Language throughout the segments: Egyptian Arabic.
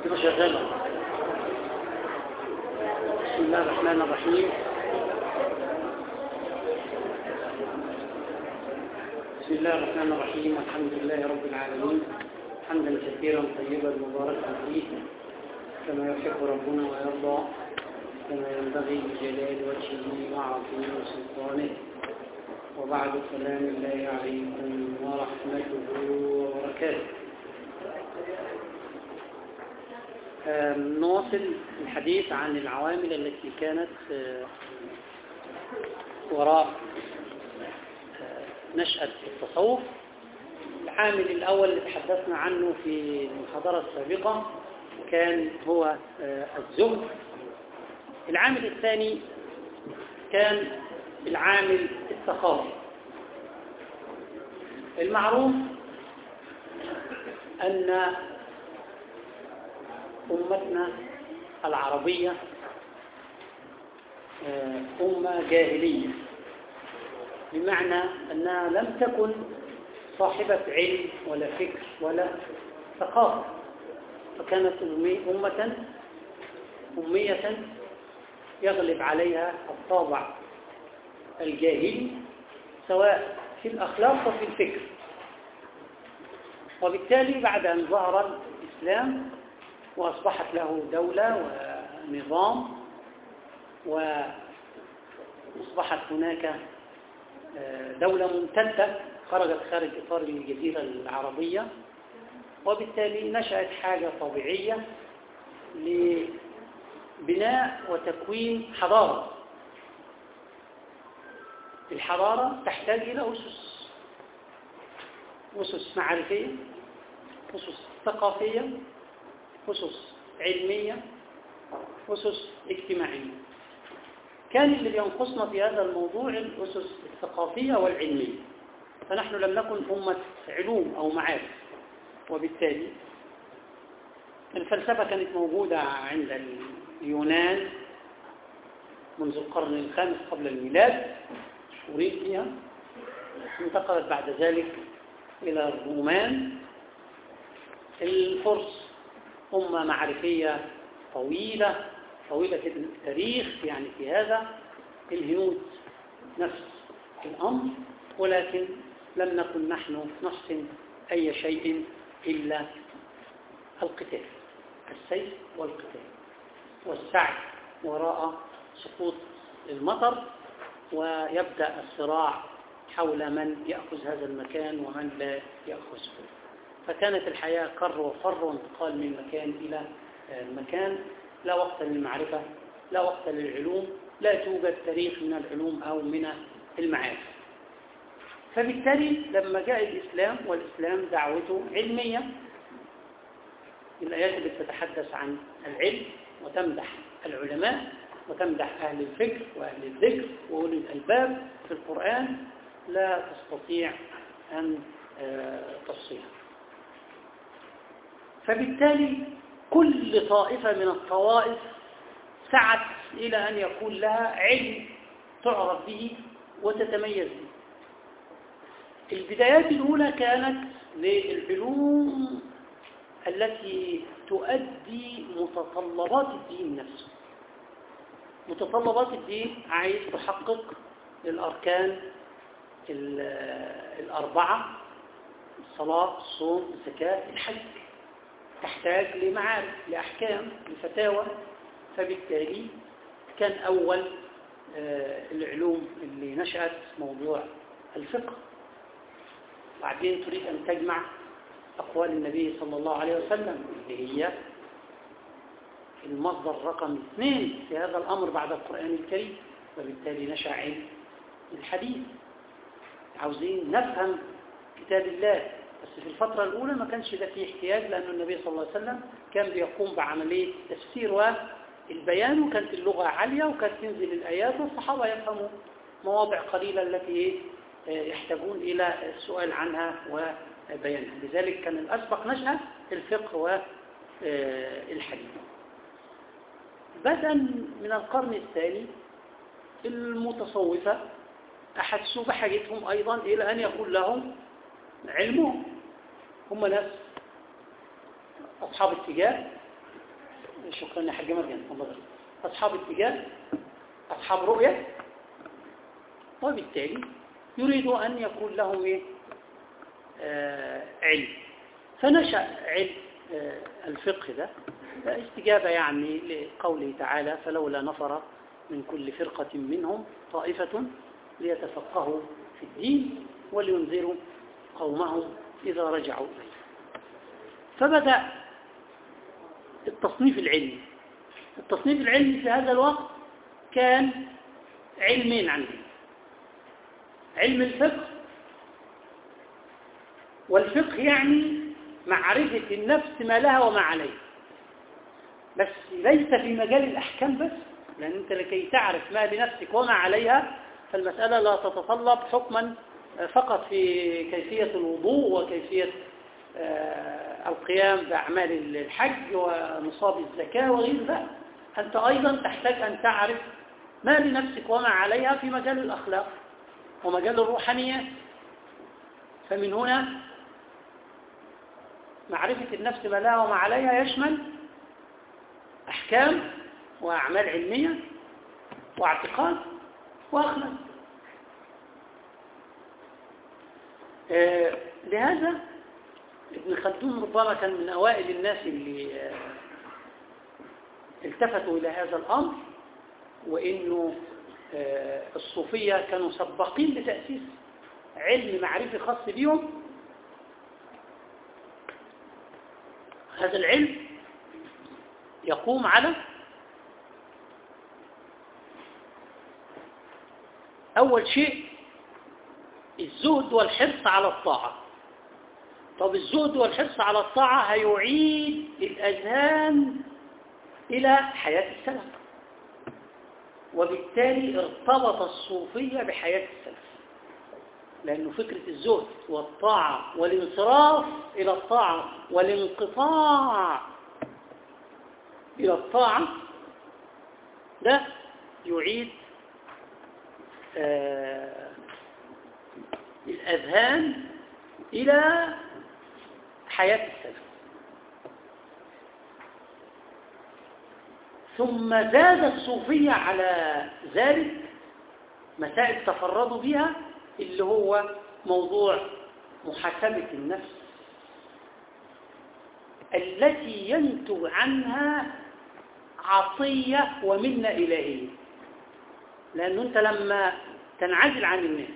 شغالة بسم الله الرحمن الرحيم بسم الله الرحمن الرحيم الحمد لله رب العالمين حمدا كثيرا طيبا مباركا فيه كما يحب ربنا ويرضى كما ينبغي بجلال وجهه وعظيم سلطانه وبعد سلام الله عليكم ورحمته وبركاته نواصل الحديث عن العوامل التي كانت وراء نشأة التصوف العامل الأول اللي تحدثنا عنه في المحاضرة السابقة كان هو الزهد العامل الثاني كان العامل الثقافي المعروف أن أمتنا العربية أمة جاهلية بمعنى أنها لم تكن صاحبة علم ولا فكر ولا ثقافة فكانت أمة أمية يغلب عليها الطابع الجاهلي سواء في الأخلاق وفي الفكر وبالتالي بعد أن ظهر الإسلام وأصبحت له دولة ونظام وأصبحت هناك دولة ممتدة خرجت خارج إطار الجزيرة العربية وبالتالي نشأت حاجة طبيعية لبناء وتكوين حضارة الحضارة تحتاج إلى أسس أسس معرفية أسس ثقافية أسس علمية أسس اجتماعية كان اللي بينقصنا في هذا الموضوع الأسس الثقافية والعلمية فنحن لم نكن أمة علوم أو معارف وبالتالي الفلسفة كانت موجودة عند اليونان منذ القرن الخامس قبل الميلاد شهورين فيها انتقلت بعد ذلك إلى الرومان الفرس أمة معرفية طويلة طويلة التاريخ يعني في هذا الهنود نفس الأمر ولكن لم نكن نحن نحسن أي شيء إلا القتال السيف والقتال والسعي وراء سقوط المطر ويبدأ الصراع حول من يأخذ هذا المكان ومن لا يأخذه فكانت الحياة كر وفر وانتقال من مكان إلى مكان لا وقت للمعرفة لا وقت للعلوم لا توجد تاريخ من العلوم أو من المعارف فبالتالي لما جاء الإسلام والإسلام دعوته علمية الآيات اللي تتحدث عن العلم وتمدح العلماء وتمدح أهل الفكر وأهل الذكر وأولي الألباب في القرآن لا تستطيع أن تفصيها فبالتالي كل طائفة من الطوائف سعت إلى أن يكون لها علم تعرف به وتتميز به البدايات الأولى كانت للعلوم التي تؤدي متطلبات الدين نفسه متطلبات الدين عايز تحقق الأركان الأربعة الصلاة الصوم الزكاة الحج تحتاج لمعارف لأحكام لفتاوى فبالتالي كان أول العلوم اللي نشأت موضوع الفقه بعدين تريد أن تجمع أقوال النبي صلى الله عليه وسلم اللي هي المصدر رقم اثنين في هذا الأمر بعد القرآن الكريم وبالتالي نشأ علم الحديث عاوزين نفهم كتاب الله بس في الفترة الأولى ما كانش ده فيه احتياج لأن النبي صلى الله عليه وسلم كان بيقوم بعملية تفسير والبيان وكانت اللغة عالية وكانت تنزل الآيات والصحابة يفهموا مواضع قليلة التي يحتاجون إلى السؤال عنها وبيانها لذلك كان الأسبق نشأة الفقه والحديث بدءا من القرن الثاني المتصوفة أحسوا بحاجتهم أيضا إلى أن يكون لهم علمهم هم ناس أصحاب اتجاه شكرا يا حاج مريم أصحاب اتجاه أصحاب رؤية وبالتالي يريد أن يكون لهم إيه؟ آه علم فنشأ علم آه الفقه ده استجابة يعني لقوله تعالى فلولا نفر من كل فرقة منهم طائفة ليتفقهوا في الدين ولينذروا قومهم إذا رجعوا إليه فبدأ التصنيف العلمي التصنيف العلمي في هذا الوقت كان علمين عنه علم الفقه والفقه يعني معرفة النفس ما لها وما عليها بس ليس في مجال الأحكام بس لأن أنت لكي تعرف ما لنفسك وما عليها فالمسألة لا تتطلب حكما فقط في كيفية الوضوء وكيفية القيام بأعمال الحج ونصاب الزكاة وغير ذلك أنت أيضا تحتاج أن تعرف ما لنفسك وما عليها في مجال الأخلاق ومجال الروحانيات فمن هنا معرفة النفس ما لها وما عليها يشمل أحكام وأعمال علمية واعتقاد وأخلاق آه لهذا ابن خلدون ربما كان من أوائل الناس اللي آه التفتوا إلى هذا الأمر وإنه آه الصوفية كانوا سباقين لتأسيس علم معرفي خاص بيهم هذا العلم يقوم على أول شيء الزهد والحرص على الطاعة طب الزهد والحرص على الطاعة هيعيد الأذهان إلى حياة السلف وبالتالي ارتبط الصوفية بحياة السلف لأنه فكرة الزهد والطاعة والانصراف إلى الطاعة والانقطاع إلى الطاعة ده يعيد آه الأذهان إلى حياة السلف ثم زاد الصوفية على ذلك مسائل تفردوا بها اللي هو موضوع محاسبة النفس التي ينتج عنها عطية ومنة إلهية لأنه أنت لما تنعزل عن الناس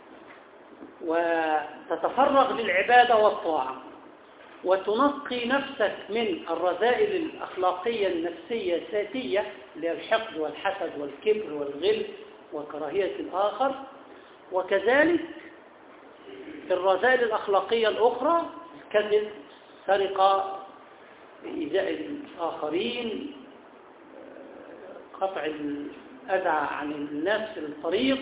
وتتفرغ للعبادة والطاعة وتنقي نفسك من الرذائل الأخلاقية النفسية الذاتية اللي هي الحقد والحسد والكبر والغل وكراهية الآخر وكذلك الرذائل الأخلاقية الأخرى الكذب سرقة إيذاء الآخرين قطع الأذى عن الناس في الطريق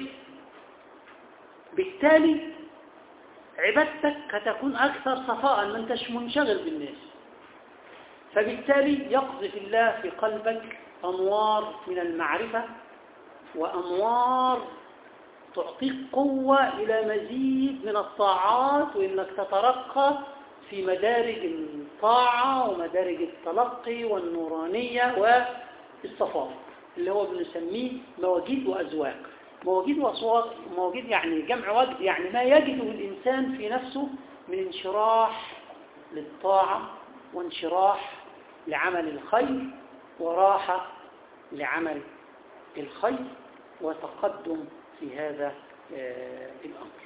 بالتالي عبادتك هتكون أكثر صفاء ما انتش منشغل بالناس فبالتالي يقذف الله في قلبك أنوار من المعرفة وأنوار تعطيك قوة إلى مزيد من الطاعات وإنك تترقى في مدارج الطاعة ومدارج التلقي والنورانية والصفاء اللي هو بنسميه مواجيد وأزواج مواجيد وأصوات مواجيد يعني جمع وجد يعني ما يجده الإنسان في نفسه من انشراح للطاعة وانشراح لعمل الخير وراحة لعمل الخير وتقدم في هذا الأمر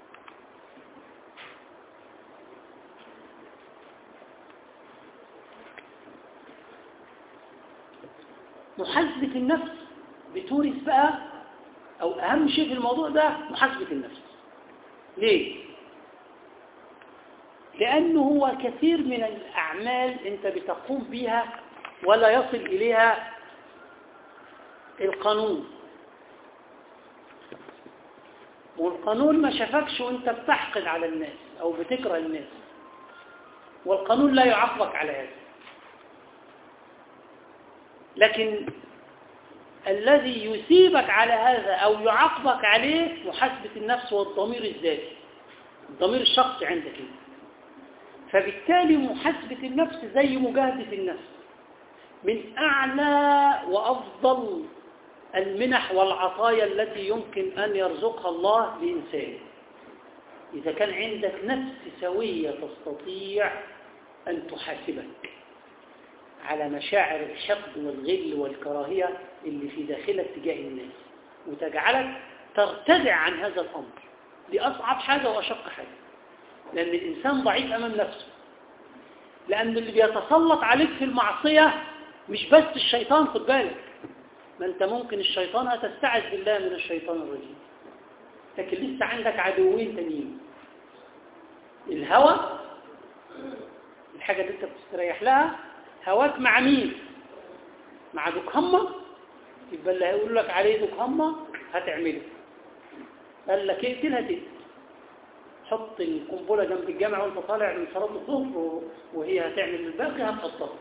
محاسبة النفس بتورث بقى أو أهم شيء في الموضوع ده محاسبة النفس ليه؟ لأنه هو كثير من الأعمال أنت بتقوم بها ولا يصل إليها القانون والقانون ما شافكش وانت بتحقد على الناس او بتكره الناس والقانون لا يعاقبك على هذا لكن الذي يثيبك على هذا او يعاقبك عليه محاسبة النفس والضمير الذاتي الضمير الشخصي عندك انت فبالتالي محاسبة النفس زي مجاهدة النفس من أعلى وأفضل المنح والعطايا التي يمكن أن يرزقها الله لإنسان إذا كان عندك نفس سوية تستطيع أن تحاسبك على مشاعر الحقد والغل والكراهية اللي في داخلك تجاه الناس وتجعلك ترتدع عن هذا الأمر دي أصعب حاجة وأشق حاجة لأن الإنسان ضعيف أمام نفسه لأن اللي بيتسلط عليك في المعصية مش بس الشيطان خد بالك ما أنت ممكن الشيطان هتستعذ بالله من الشيطان الرجيم لكن لسه عندك عدوين تانيين الهوى الحاجة اللي انت بتستريح لها هواك مع مين مع دوك همة يبقى اللي هيقول لك عليه دوك همة هتعمله قال لك اقتل هتقتل حط القنبلة جنب الجامع وانت طالع من صلاة الظهر وهي هتعمل الباقي هتحطها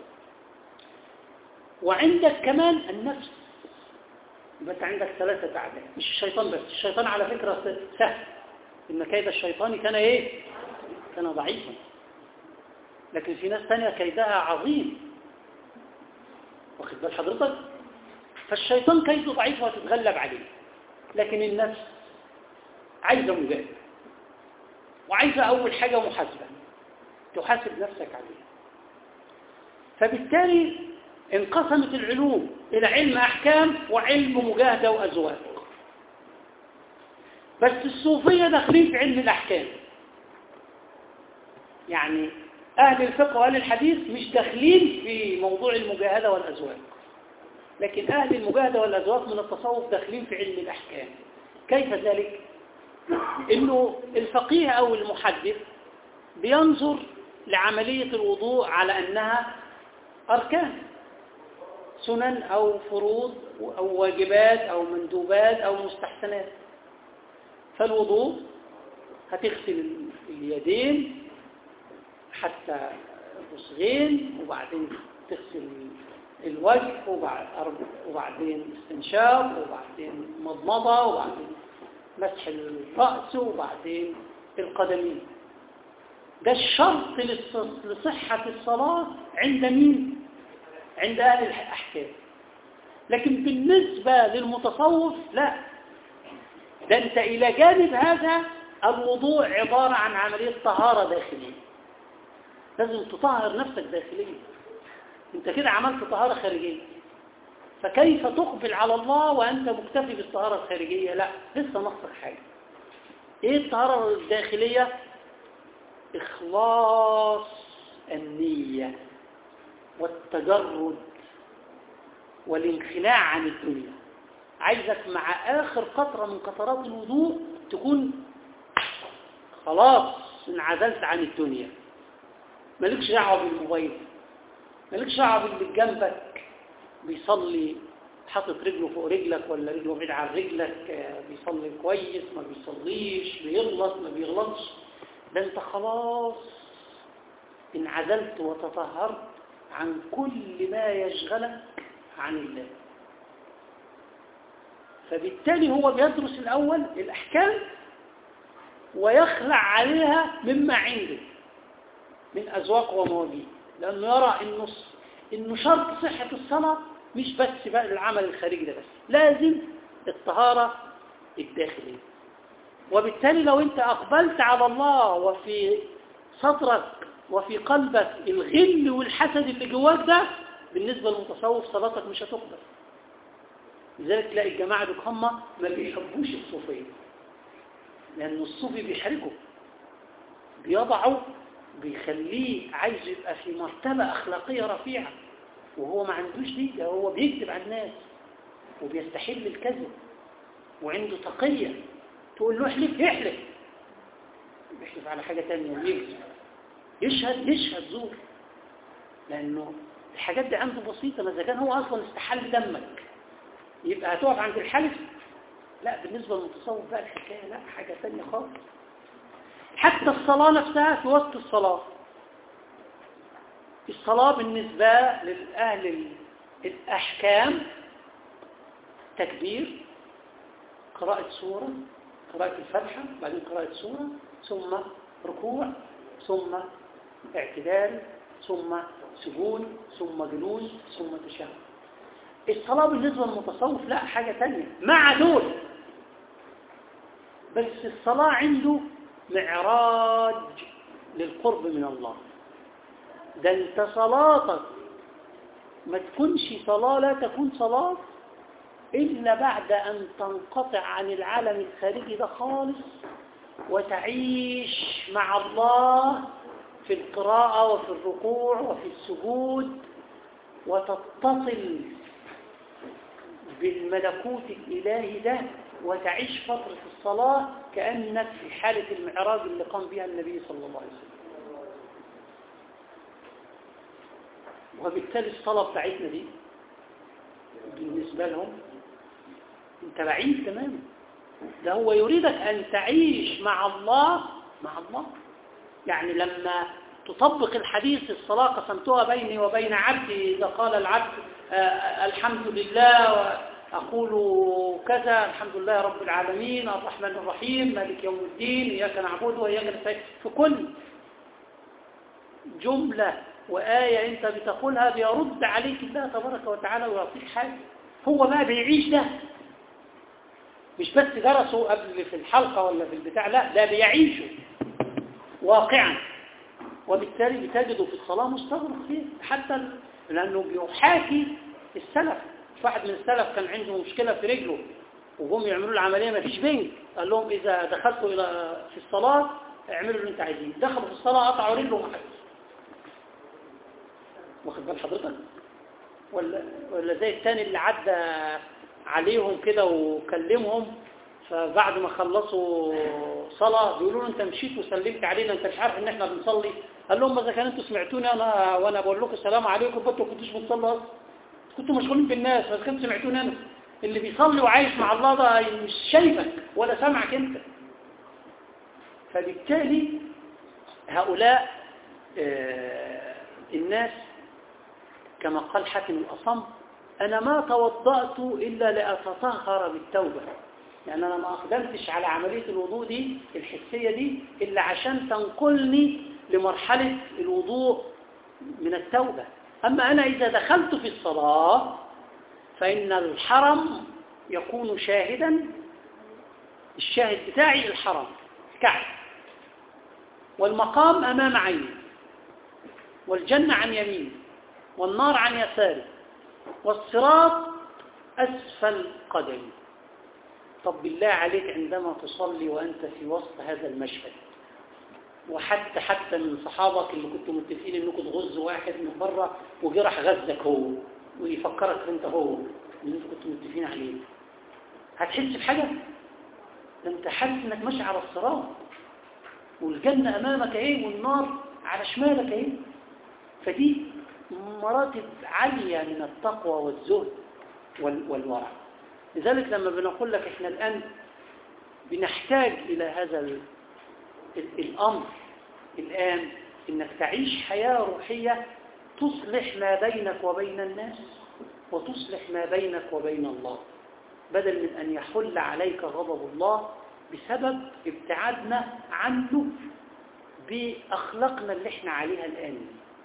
وعندك كمان النفس يبقى انت عندك ثلاثة أعداء مش الشيطان بس الشيطان على فكرة سهل إن كيد الشيطان كان إيه كان ضعيفا لكن في ناس تانية كيدها عظيم واخد بال حضرتك فالشيطان كيده ضعيف وهتتغلب عليه لكن النفس عايزة مجاهدة وعايزة أول حاجة محاسبة تحاسب نفسك عليها فبالتالي انقسمت العلوم إلى علم أحكام وعلم مجاهدة وأزواج بس الصوفية داخلين في علم الأحكام يعني أهل الفقه وأهل الحديث مش داخلين في موضوع المجاهدة والأزواج لكن أهل المجاهدة والأزواج من التصوف داخلين في علم الأحكام كيف ذلك؟ إنه الفقيه أو المحدث بينظر لعملية الوضوء على أنها أركان سنن أو فروض أو واجبات أو مندوبات أو مستحسنات فالوضوء هتغسل اليدين حتى الرسغين وبعدين تغسل الوجه وبعدين استنشاق وبعدين مضمضة وبعدين مسح الرأس وبعدين القدمين ده الشرط لصحة الصلاة عند مين؟ عند أهل الأحكام لكن بالنسبة للمتصوف لا ده أنت إلى جانب هذا الوضوء عبارة عن عملية طهارة داخلية لازم تطهر نفسك داخليا انت كده عملت طهارة خارجية فكيف تقبل على الله وأنت مكتفي بالطهارة الخارجية لا لسه نقصك حاجة ايه الطهارة الداخلية إخلاص النية والتجرد والانخلاع عن الدنيا عايزك مع آخر قطرة من قطرات الوضوء تكون خلاص انعزلت عن الدنيا مالكش دعوه بالموبايل مالكش دعوه باللي جنبك بيصلي حاطط رجله فوق رجلك ولا رجله بعيد عن رجلك بيصلي كويس ما بيصليش بيغلط ما بيغلطش ده انت خلاص انعزلت وتطهرت عن كل ما يشغلك عن الله فبالتالي هو بيدرس الأول الأحكام ويخلع عليها مما عنده من أزواق ومواجيد لأنه يرى إنه, إنه شرط صحة الصلاة مش بس بقى العمل الخارجي ده بس لازم الطهارة الداخلية وبالتالي لو انت أقبلت على الله وفي صدرك وفي قلبك الغل والحسد اللي جواك ده بالنسبة للمتصوف صلاتك مش هتقبل لذلك تلاقي الجماعة دول هم ما بيحبوش الصوفية لأن الصوفي بيحرجه بيضعه بيخليه عايز يبقى في مرتبة أخلاقية رفيعة وهو ما عندوش دي ده هو بيكذب على الناس وبيستحل الكذب وعنده تقية تقول له احلف يحلف يحلف على حاجة تانية ويكذب يشهد يشهد زور لأنه الحاجات دي عنده بسيطة ما إذا كان هو أصلا استحل دمك يبقى هتقف عند الحلف لا بالنسبة للمتصوف بقى الحكاية لا حاجة تانية خالص حتى الصلاة نفسها في وسط الصلاة الصلاة بالنسبة للأهل الأحكام تكبير قراءة سورة قراءة الفتحة بعدين قراءة سورة ثم ركوع ثم اعتدال ثم سجود ثم جلوس ثم تشهد الصلاة بالنسبة للمتصوف لا حاجة تانية مع دول بس الصلاة عنده معراج للقرب من الله ده انت صلاتك ما تكونش صلاة لا تكون صلاة إلا بعد أن تنقطع عن العالم الخارجي ده خالص وتعيش مع الله في القراءة وفي الركوع وفي السجود وتتصل بالملكوت الإلهي ده وتعيش فترة الصلاة كأنك في حالة المعراج اللي قام بها النبي صلى الله عليه وسلم وبالتالي الصلاة بتاعتنا دي بالنسبة لهم انت بعيد تماما ده هو يريدك أن تعيش مع الله مع الله يعني لما تطبق الحديث الصلاة قسمتها بيني وبين عبدي إذا قال العبد آه الحمد لله أقول كذا الحمد لله رب العالمين الرحمن الرحيم مالك يوم الدين إياك نعبد وإياك نستعين في كل جملة وآية أنت بتقولها بيرد عليك الله تبارك وتعالى ويعطيك حاجة هو بقى بيعيش ده مش بس درسه قبل في الحلقة ولا في البتاع لا ده بيعيشه واقعا وبالتالي بتجده في الصلاة مستغرق فيه حتى لأنه بيحاكي السلف واحد من السلف كان عنده مشكلة في رجله وهم يعملوا العملية ما فيش بنك قال لهم إذا دخلتوا إلى في الصلاة اعملوا اللي انت عايزين دخلوا في الصلاة قطعوا رجله وما حدث واخد بال حضرتك ولا ولا زي الثاني اللي عدى عليهم كده وكلمهم فبعد ما خلصوا صلاة بيقولوا له انت مشيت وسلمت علينا انت مش عارف ان احنا بنصلي قال لهم اذا كان انتوا سمعتوني انا وانا بقول لكم السلام عليكم فانتوا كنتوش بتصلوا اصلا كنتوا مشغولين بالناس بس كنتوا سمعتوني انا اللي بيصلي وعايش مع الله ده مش شايفك ولا سامعك انت فبالتالي هؤلاء آه الناس كما قال حاتم الأصم أنا ما توضأت إلا لأتطهر بالتوبة يعني أنا ما أقدمتش على عملية الوضوء دي الحسية دي إلا عشان تنقلني لمرحلة الوضوء من التوبة أما أنا إذا دخلت في الصلاة فإن الحرم يكون شاهدا الشاهد بتاعي الحرم كعب والمقام أمام عيني والجنة عن يميني والنار عن يساري والصراط أسفل قدمي طب بالله عليك عندما تصلي وأنت في وسط هذا المشهد وحتى حتى من صحابك اللي كنتوا متفقين انكم تغزوا واحد من بره وجه راح غزك هو ويفكرك انت هو اللي انتوا كنتوا متفقين عليه هتحس بحاجه ده انت حاسس انك ماشي على الصراط والجنه امامك اهي والنار على شمالك اهي فدي مراتب عاليه من التقوى والزهد والورع لذلك لما بنقول لك احنا الان بنحتاج الى هذا الأمر الآن إنك تعيش حياة روحية تصلح ما بينك وبين الناس وتصلح ما بينك وبين الله بدل من أن يحل عليك غضب الله بسبب ابتعادنا عنه بأخلاقنا اللي احنا عليها الآن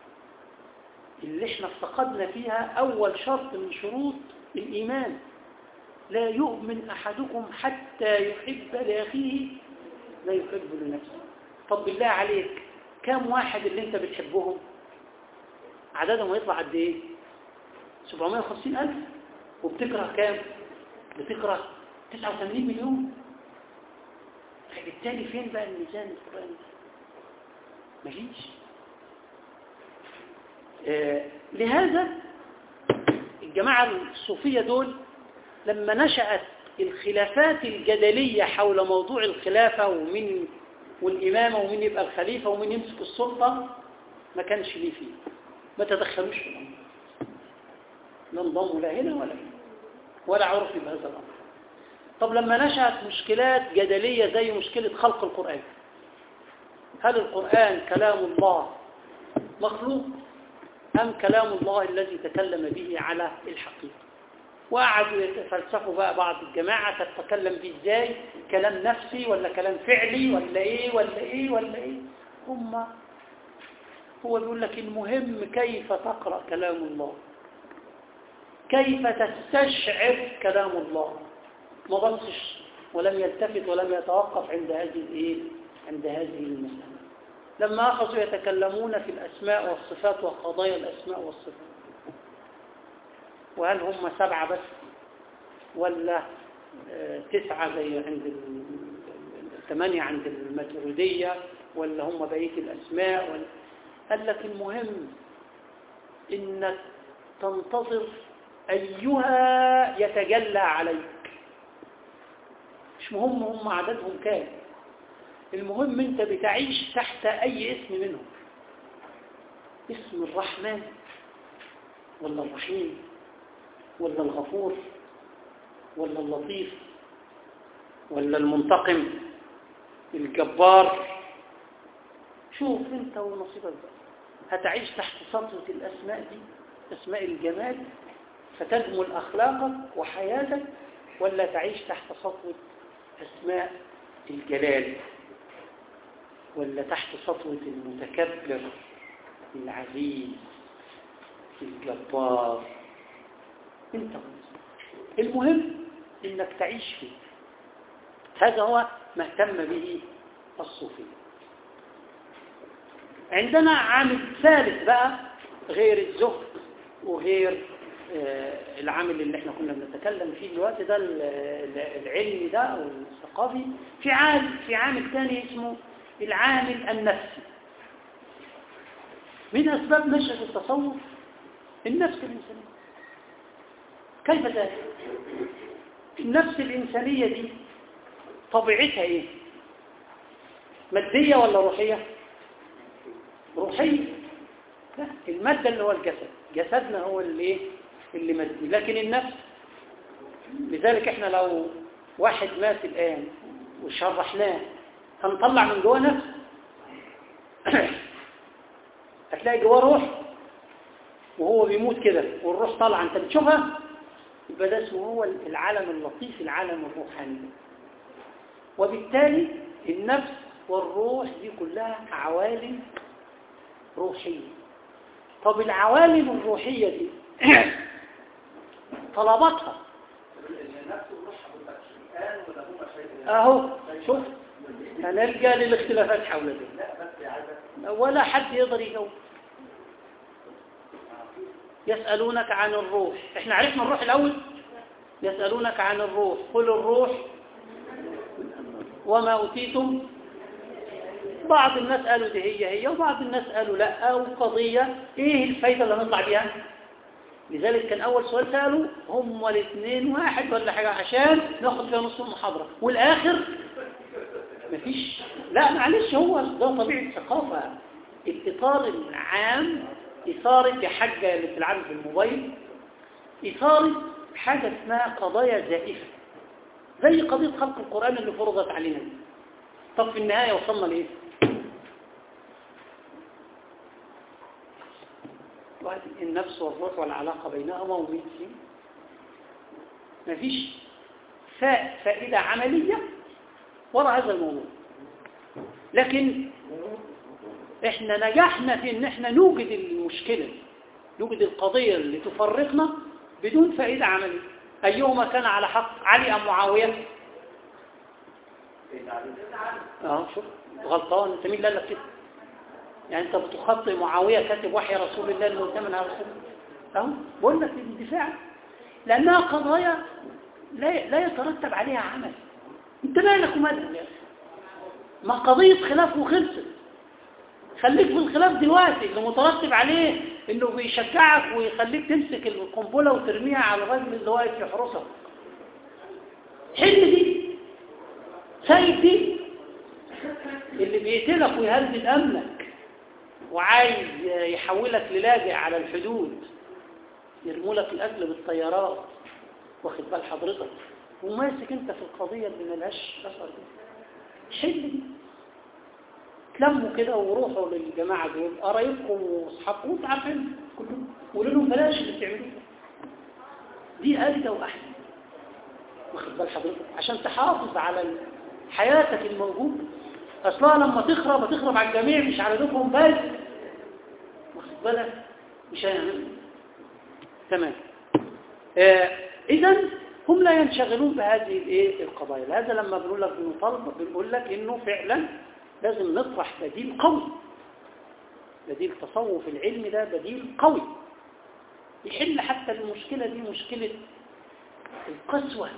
اللي احنا افتقدنا فيها أول شرط من شروط الإيمان لا يؤمن أحدكم حتى يحب لأخيه لا يحب لنفسه طب بالله عليك كم واحد اللي انت بتحبهم عددهم هيطلع قد ايه 750 ألف وبتكره كام بتكره 89 مليون فبالتالي فين بقى الميزان القرآني مفيش آه لهذا الجماعة الصوفية دول لما نشأت الخلافات الجدلية حول موضوع الخلافة ومين والإمامة ومين يبقى الخليفة ومين يمسك السلطة ما كانش ليه فيه ما تدخلوش في الأمر لا انضموا لا هنا ولا هنا ولا عرفوا بهذا الأمر طب لما نشأت مشكلات جدلية زي مشكلة خلق القرآن هل القرآن كلام الله مخلوق أم كلام الله الذي تكلم به على الحقيقة وقعدوا يتفلسفوا بقى بعض الجماعة تتكلم بيه ازاي كلام نفسي ولا كلام فعلي ولا ايه ولا ايه ولا ايه هم هو بيقول لك المهم كيف تقرأ كلام الله كيف تستشعر كلام الله ما بصش ولم يلتفت ولم يتوقف عند هذه الايه عند هذه المسألة لما أخذوا يتكلمون في الأسماء والصفات وقضايا الأسماء والصفات وهل هم سبعة بس ولا آه، تسعة زي عند الثمانية عند الماتريدية ولا هم بقية الأسماء ولا قال لك المهم إنك تنتظر أيها يتجلى عليك مش مهم هم عددهم كام المهم انت بتعيش تحت اي اسم منهم اسم الرحمن ولا الرحيم ولا الغفور ولا اللطيف ولا المنتقم الجبار شوف انت ونصيبك بقى هتعيش تحت سطوة الأسماء دي أسماء الجمال فتجمل أخلاقك وحياتك ولا تعيش تحت سطوة أسماء الجلال ولا تحت سطوة المتكبر العزيز الجبار انت المهم انك تعيش فيه هذا هو ما اهتم به الصوفية عندنا عامل ثالث بقى غير الزهد وغير آه، العامل اللي احنا كنا بنتكلم فيه دلوقتي ده العلمي ده او الثقافي في عامل في عامل ثاني اسمه العامل النفسي من اسباب نشأة التصوف النفس الانسانيه كيف ذلك النفس الانسانيه دي طبيعتها ايه ماديه ولا روحيه روحيه لا الماده اللي هو الجسد جسدنا هو اللي ايه اللي مادي لكن النفس لذلك احنا لو واحد مات الآن وشرحناه هنطلع من جوه نفس هتلاقي جواه روح وهو بيموت كده والروح طالعه انت بتشوفها يبقى ده اسمه هو العالم اللطيف العالم الروحاني وبالتالي النفس والروح دي كلها عوالم روحية طب العوالم الروحية دي طلباتها اهو شوف هنرجع للاختلافات حول ذلك ولا حد يقدر يجاوب يسألونك عن الروح احنا عرفنا الروح الاول يسألونك عن الروح قل الروح وما أوتيتم بعض الناس قالوا دي هي هي وبعض الناس قالوا لا أو قضية ايه الفايدة اللي نطلع بيها لذلك كان أول سؤال سأله هم الاثنين واحد ولا حاجة عشان ناخد فيها نص المحاضرة والآخر مفيش لا معلش هو ده طبيعة الثقافة الإطار العام إثارة حاجة اللي بتلعب في الموبايل إثارة حاجة اسمها قضايا زائفة زي قضية خلق القرآن اللي فرضت علينا طب في النهاية وصلنا لإيه؟ النفس والروح والعلاقة بينهما ومثل ما فيش فائدة عملية وراء هذا الموضوع لكن احنا نجحنا في ان احنا نوجد المشكلة نوجد القضية اللي تفرقنا بدون فائدة عملية أيهما كان على حق علي أم معاوية اه شوف غلطان انت مين قال لك كده يعني انت بتخطي معاوية كاتب وحي رسول الله المؤتمن على رسول الله اهو بقول لك الدفاع لأنها قضايا لا لا يترتب عليها عمل انت مالك ومالك ما قضية خلاف وخلصت خليك في الخلاف دلوقتي اللي مترتب عليه انه بيشجعك ويخليك تمسك القنبلة وترميها على الراجل اللي واقف يحرسك حل دي سايب دي اللي بيقتلك ويهدد امنك وعايز يحولك للاجئ على الحدود يرمولك الاكل بالطيارات واخد بال حضرتك وماسك انت في القضية اللي ملهاش اثر دي حل دي تلموا كده وروحوا للجماعة دول قرايبكم واصحابكم انتوا عارفين كلهم قولوا لهم بلاش اللي بتعملوه دي أجدى وأحسن واخد بال حضرتك عشان تحافظ على حياتك الموجودة أصلها لما تخرب هتخرب على الجميع مش على دوكم بس واخد بالك مش هيعمل تمام آه اذا هم لا ينشغلون بهذه الايه القضايا هذا لما بنقول لك بنطالب بنقول لك انه فعلا لازم نطرح بديل قوي بديل تصوف العلم ده بديل قوي يحل حتى المشكلة دي مشكلة القسوة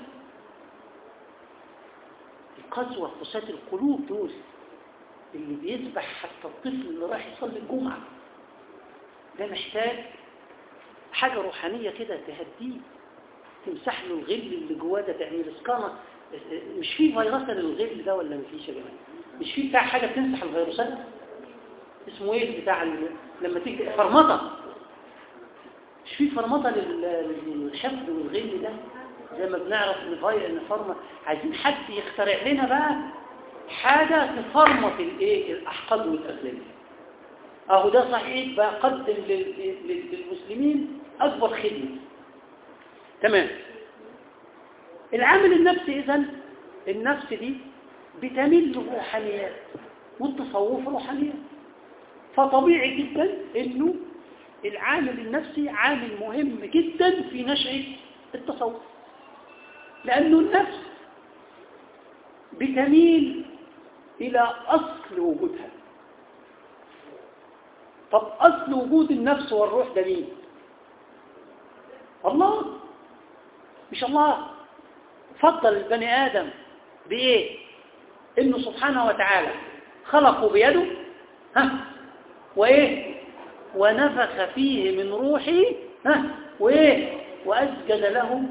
القسوة قساة القلوب دول اللي بيذبح حتى الطفل اللي راح يصلي الجمعة ده محتاج حاجة روحانية كده تهديه تمسح له الغل اللي جواه ده تعمل اسكانة مش في فيروسات للغل ده ولا مفيش يا جماعه مش في بتاع حاجة تمسح الفيروسات اسمه ايه بتاع لما تيجي فرمطة مش في فرمطة للحفظ والغل ده زي ما بنعرف ان فاي ان فرمة عايزين حد يخترع لنا بقى حاجة تفرمط الايه الاحقاد والاغلال اهو ده صحيح بقى قدم للمسلمين اكبر خدمة تمام العامل النفسي اذا النفس دي بتميل للروحانيات والتصوف روحانيات فطبيعي جدا انه العامل النفسي عامل مهم جدا في نشأة التصوف لأنه النفس بتميل إلى أصل وجودها طب أصل وجود النفس والروح ده مين الله مش الله فضل البني آدم بإيه إنه سبحانه وتعالى خلقه بيده ها وإيه ونفخ فيه من روحه ها وإيه وأسجد له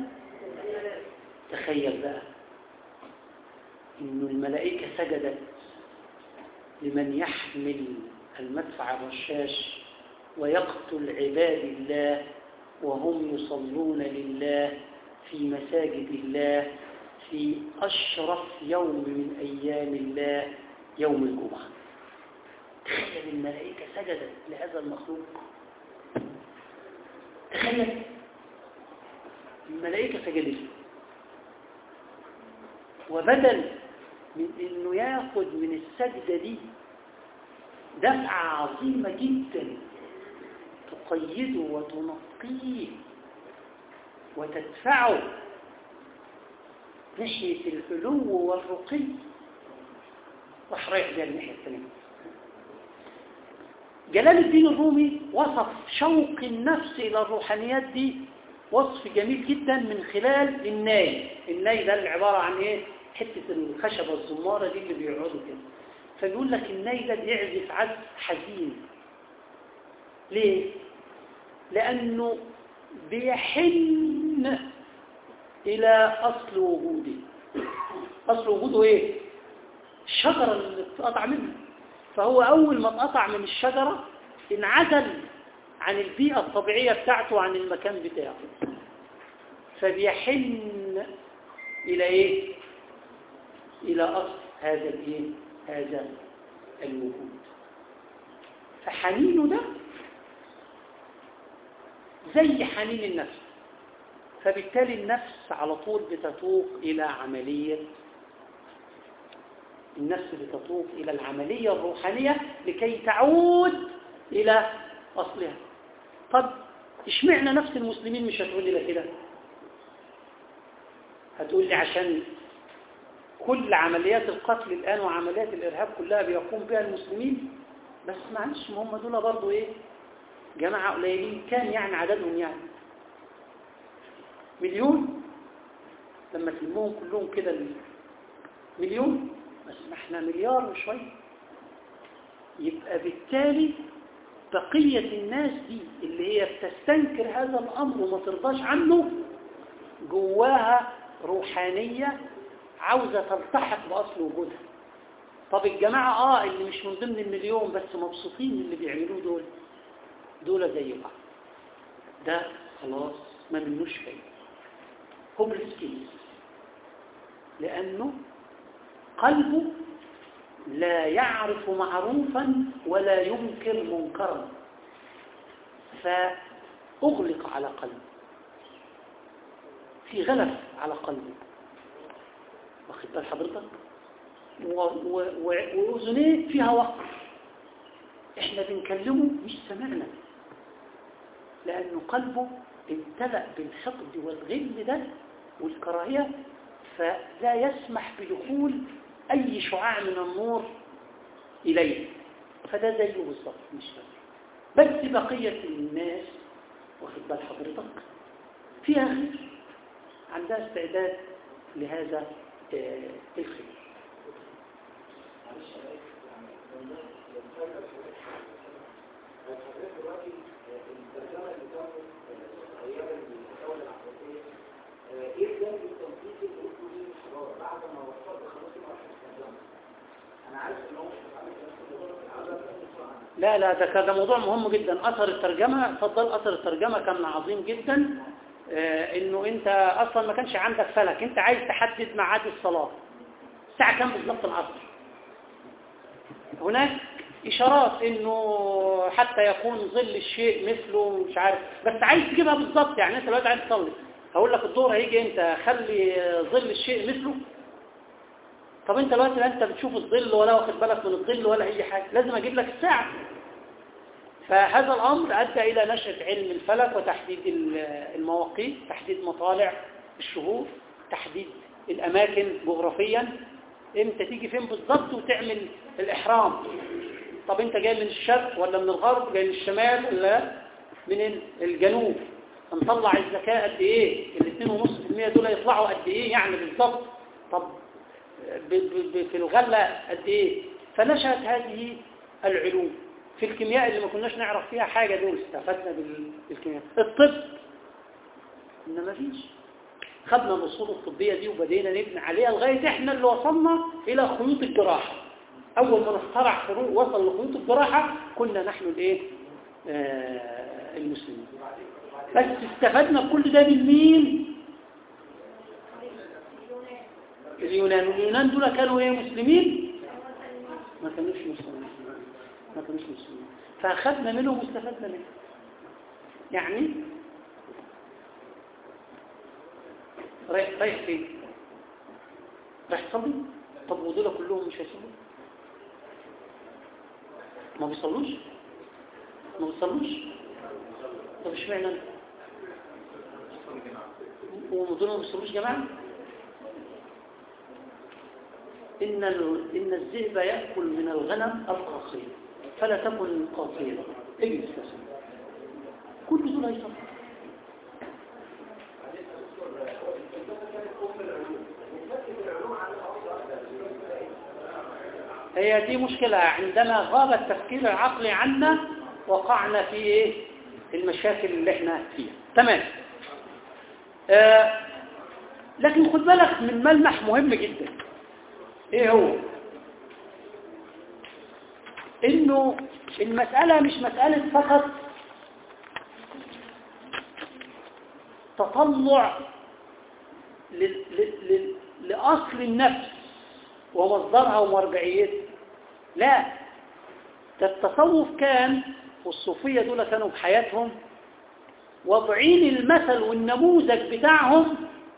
تخيل بقى إنه الملائكة سجدت لمن يحمل المدفع الرشاش ويقتل عباد الله وهم يصلون لله في مساجد الله في أشرف يوم من أيام الله يوم الجمعة تخيل الملائكة سجدت لهذا المخلوق تخيل الملائكة سجدت وبدل من انه ياخد من السجدة دي دفعة عظيمة جدا تقيده وتنقيه وتدفعه ناحية العلو والرقي راح رايح بيها الناحية الثانية جلال الدين الرومي وصف شوق النفس إلى الروحانيات دي وصف جميل جدا من خلال الناي الناي ده اللي عبارة عن ايه حتة الخشبة الزمارة دي اللي بيقعدوا كده فبيقول لك الناي ده بيعزف عزف حزين ليه لأنه بيحن إلى أصل وجوده أصل وجوده إيه الشجرة اللي اتقطع منها فهو أول ما اتقطع من الشجرة انعزل عن البيئة الطبيعية بتاعته عن المكان بتاعه فبيحن إلى إيه إلى أصل هذا الإيه هذا الوجود فحنينه ده زي حنين النفس فبالتالي النفس على طول بتتوق إلى عملية النفس بتتوق إلى العملية الروحانية لكي تعود إلى أصلها طب اشمعنا نفس المسلمين مش هتقول لي كده هتقول لي عشان كل عمليات القتل الآن وعمليات الإرهاب كلها بيقوم بها المسلمين بس معلش ما هم دول برضو إيه جماعة قليلين كان يعني عددهم يعني مليون لما تلمهم كلهم كده مليون بس ما احنا مليار وشوية يبقى بالتالي بقية الناس دي اللي هي بتستنكر هذا الأمر وما ترضاش عنه جواها روحانية عاوزة تلتحق بأصل وجودها طب الجماعة اه اللي مش من ضمن المليون بس مبسوطين اللي بيعملوه دول دول زي بعض ده خلاص ما منوش فايدة هوبلس كيس لأنه قلبه لا يعرف معروفا ولا ينكر منكرا فأغلق على قلبه في غلف على قلبه واخد بال حضرتك وأذنيه فيها وقر احنا واحنا بنكلمه مش سمعنا لأنه قلبه امتلأ بالحقد والغل ده والكراهية فلا يسمح بدخول أي شعاع من النور إليه فده زيه بالظبط مش فاهم بس بقية الناس واخد بال حضرتك فيها خير عندها استعداد لهذا آه، الخير لا لا ده كان موضوع مهم جدا أثر الترجمة اتفضل أثر الترجمة كان عظيم جدا آه، انه انت اصلا ما كانش عندك فلك انت عايز تحدد ميعاد الصلاة الساعة كام بالظبط العصر هناك اشارات انه حتى يكون ظل الشيء مثله مش عارف بس عايز تجيبها بالظبط يعني انت دلوقتي عايز تصلي هقول لك الظهر هيجي انت خلي ظل الشيء مثله طب انت دلوقتي لا انت بتشوف الظل ولا واخد بالك من الظل ولا اي حاجه لازم اجيب لك الساعه فهذا الامر ادى الى نشاه علم الفلك وتحديد المواقيت تحديد مطالع الشهور تحديد الاماكن جغرافيا امتى تيجي فين بالظبط وتعمل الاحرام طب انت جاي من الشرق ولا من الغرب جاي من الشمال ولا من الجنوب هنطلع الزكاه قد ايه ال 2.5% دول يطلعوا قد ايه يعني بالظبط طب في الغلة قد ايه فنشأت هذه العلوم في الكيمياء اللي ما كناش نعرف فيها حاجة دول استفدنا بالكيمياء الطب إنما فيش خدنا الأصول الطبية دي وبدينا نبني عليها لغاية إحنا اللي وصلنا إلى خيوط الجراحة أول ما نخترع فروق وصل لخيوط الجراحة كنا نحن الإيه آه المسلمين بس استفدنا كل ده بالمين اليونان واليونان دول كانوا ايه مسلمين ما كانوش مسلمين ما كانوش مسلمين فأخذنا منهم واستفدنا منهم يعني رايح رايح فين رايح تصلي طب ودول كلهم مش هيصلوا ما بيصلوش ما بيصلوش طب اشمعنى انت ودول ما بيصلوش جماعه إن إن الذئب يأكل من الغنم القاصية فلا تكن قاصية اجلس يا كل دول هيصفر هي دي مشكلة عندما غاب التفكير العقلي عنا وقعنا في ايه المشاكل اللي احنا فيها تمام آه لكن خد بالك من ملمح مهم جدا ايه هو انه المسألة مش مسألة فقط تطلع لأصل النفس ومصدرها ومرجعيتها لا ده التصوف كان والصوفية دول كانوا بحياتهم وضعين المثل والنموذج بتاعهم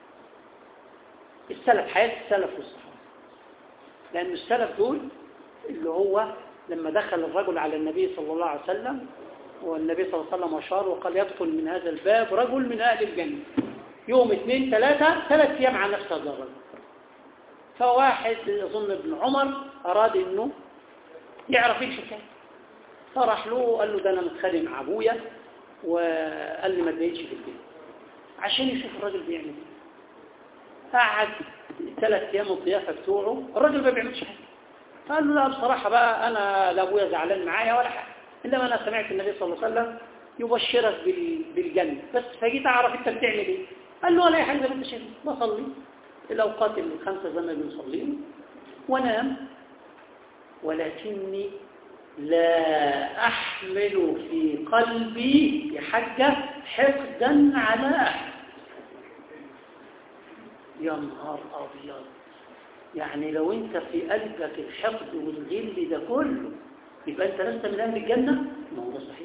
السلف حياة السلف والصحابة لأن السلف دول اللي هو لما دخل الرجل على النبي صلى الله عليه وسلم والنبي صلى الله عليه وسلم أشار وقال يدخل من هذا الباب رجل من أهل الجنة يوم اثنين ثلاثة ثلاث أيام على نفس هذا الرجل فواحد يظن ابن عمر أراد أنه يعرف ايه الحكاية فراح له قال له ده أنا متخانق مع أبويا وقال لي ما تبيتش في البيت عشان يشوف الراجل بيعمل ايه قعد ثلاث ايام الضيافه بتوعه الراجل ما بيعملش حاجه قال له لا بصراحه بقى انا لا ابويا زعلان معايا ولا حاجه انما انا سمعت النبي صلى الله عليه وسلم يبشرك بالجنه بس فجيت اعرف انت بتعمل ايه قال له ولا اي حاجه زي ما انت شايف بصلي الاوقات الخمسه زي ما بنصليهم وانام ولكني لا أحمل في قلبي بحجة حقدا على أحد يا نهار أبيض يعني لو أنت في قلبك الحقد والغل ده كله يبقى أنت لست من أهل الجنة ما هو ده صحيح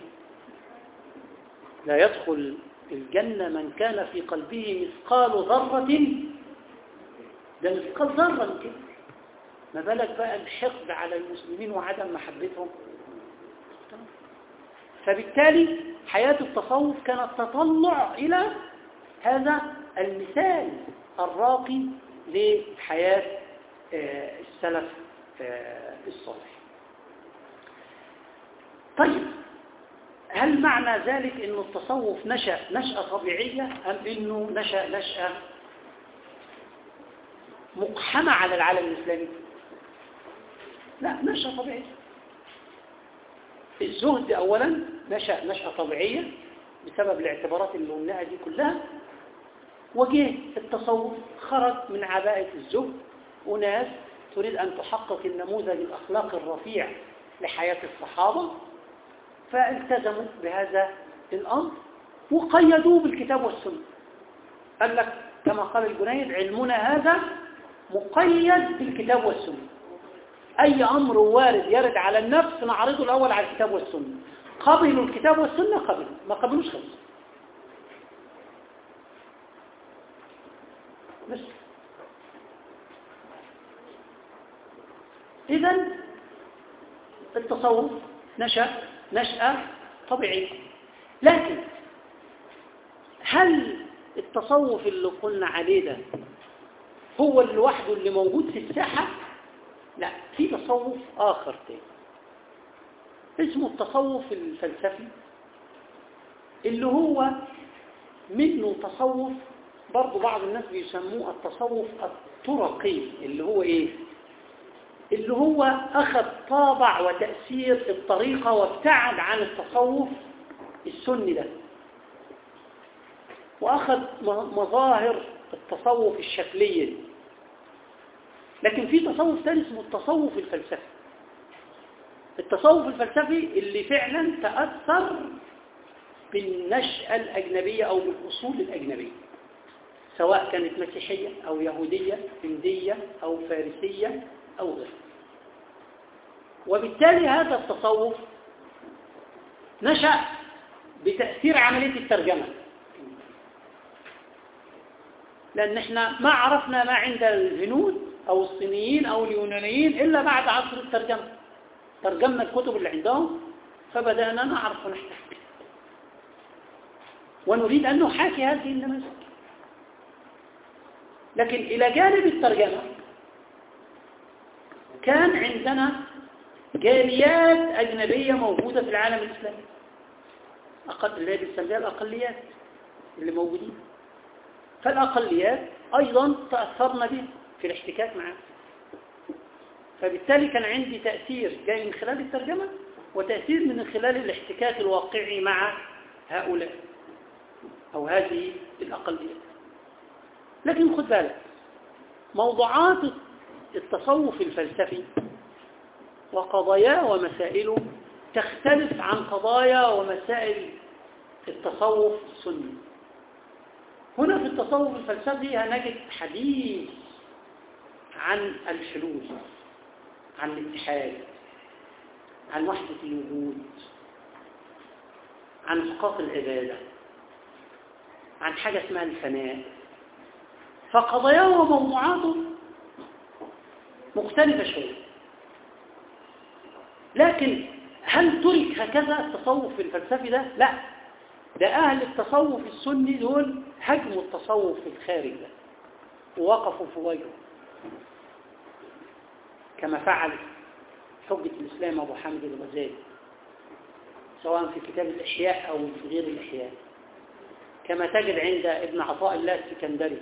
لا يدخل الجنة من كان في قلبه مثقال ذرة ده مثقال ذرة كده ما بالك بقى الحقد على المسلمين وعدم محبتهم فبالتالي حياة التصوف كانت تطلع إلى هذا المثال الراقي لحياة آه، السلف آه، الصالح طيب هل معنى ذلك أن التصوف نشأ نشأة طبيعية أم أنه نشأ نشأة مقحمة على العالم الإسلامي لا نشأة طبيعية الزهد أولا نشأ نشأة طبيعية بسبب الاعتبارات اللي قلناها دي كلها وجه التصوف خرج من عباءة الزهد أناس تريد أن تحقق النموذج الأخلاقي الرفيع لحياة الصحابة فالتزموا بهذا الأمر وقيدوه بالكتاب والسنة قال لك كما قال الجنيد علمنا هذا مقيد بالكتاب والسنة أي أمر وارد يرد على النفس نعرضه الأول على الكتاب والسنة قبلوا الكتاب والسنة قبلوا ما قبلوش خلص بس إذا التصوف نشأ نشأة طبيعية لكن هل التصوف اللي قلنا عليه ده هو لوحده اللي موجود في الساحة لا في تصوف آخر تاني اسمه التصوف الفلسفي اللي هو منه تصوف برضو بعض الناس بيسموه التصوف الطرقي اللي هو ايه اللي هو أخذ طابع وتأثير الطريقة وابتعد عن التصوف السني ده وأخذ مظاهر التصوف الشكلية دي لكن في تصوف ثاني اسمه التصوف الفلسفي التصوف الفلسفي اللي فعلا تأثر بالنشأة الأجنبية أو بالأصول الأجنبية سواء كانت مسيحية أو يهودية هندية أو فارسية أو غيره وبالتالي هذا التصوف نشأ بتأثير عملية الترجمة لأن احنا ما عرفنا ما عند الهنود أو الصينيين أو اليونانيين إلا بعد عصر الترجمة ترجمنا الكتب اللي عندهم فبدأنا نعرف ونحتاج ونريد أن نحاكي هذه النماذج لكن إلى جانب الترجمة كان عندنا جاليات أجنبية موجودة في العالم الإسلامي أقل اللي بيسميها الأقليات اللي موجودين فالأقليات أيضا تأثرنا بها في الاحتكاك معها فبالتالي كان عندي تأثير جاي من خلال الترجمة وتأثير من خلال الاحتكاك الواقعي مع هؤلاء أو هذه الأقليات لكن خد بالك موضوعات التصوف الفلسفي وقضاياه ومسائله تختلف عن قضايا ومسائل التصوف السني هنا في التصوف الفلسفي هنجد حديث عن الحلول عن الاتحاد عن وحدة الوجود عن حقاق العبادة عن حاجة اسمها الفناء فقضاياه وموضوعاته مختلفة شوية لكن هل ترك هكذا التصوف الفلسفي ده؟ لا ده أهل التصوف السني دول هجموا التصوف الخارج ده ووقفوا في وجهه كما فعل حجة الإسلام أبو حامد الغزالي سواء في كتاب الإحياء أو في غير الإحياء كما تجد عند ابن عطاء الله السكندري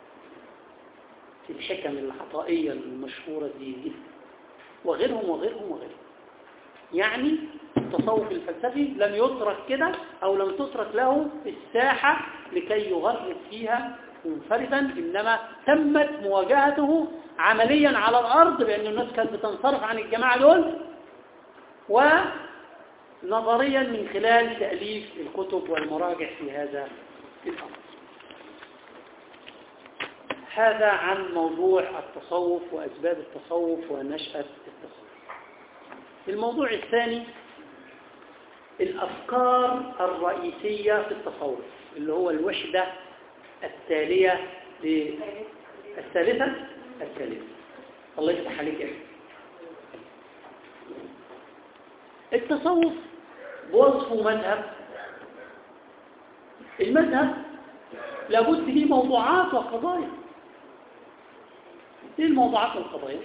في الحكم العطائية المشهورة دي جدا وغيرهم وغيرهم وغيرهم يعني التصوف الفلسفي لم يترك كده أو لم تترك له الساحة لكي يغرد فيها منفردا إنما تمت مواجهته عمليا على الأرض بأن الناس كانت بتنصرف عن الجماعة دول ونظريا من خلال تأليف الكتب والمراجع في هذا الأمر هذا عن موضوع التصوف وأسباب التصوف ونشأة التصوف الموضوع الثاني الأفكار الرئيسية في التصوف اللي هو الوحدة التالية الثالثة الثالثة الله يفتح عليك يعني. التصوف بوصفه مذهب المذهب لابد ليه موضوعات وقضايا ايه الموضوعات والقضايا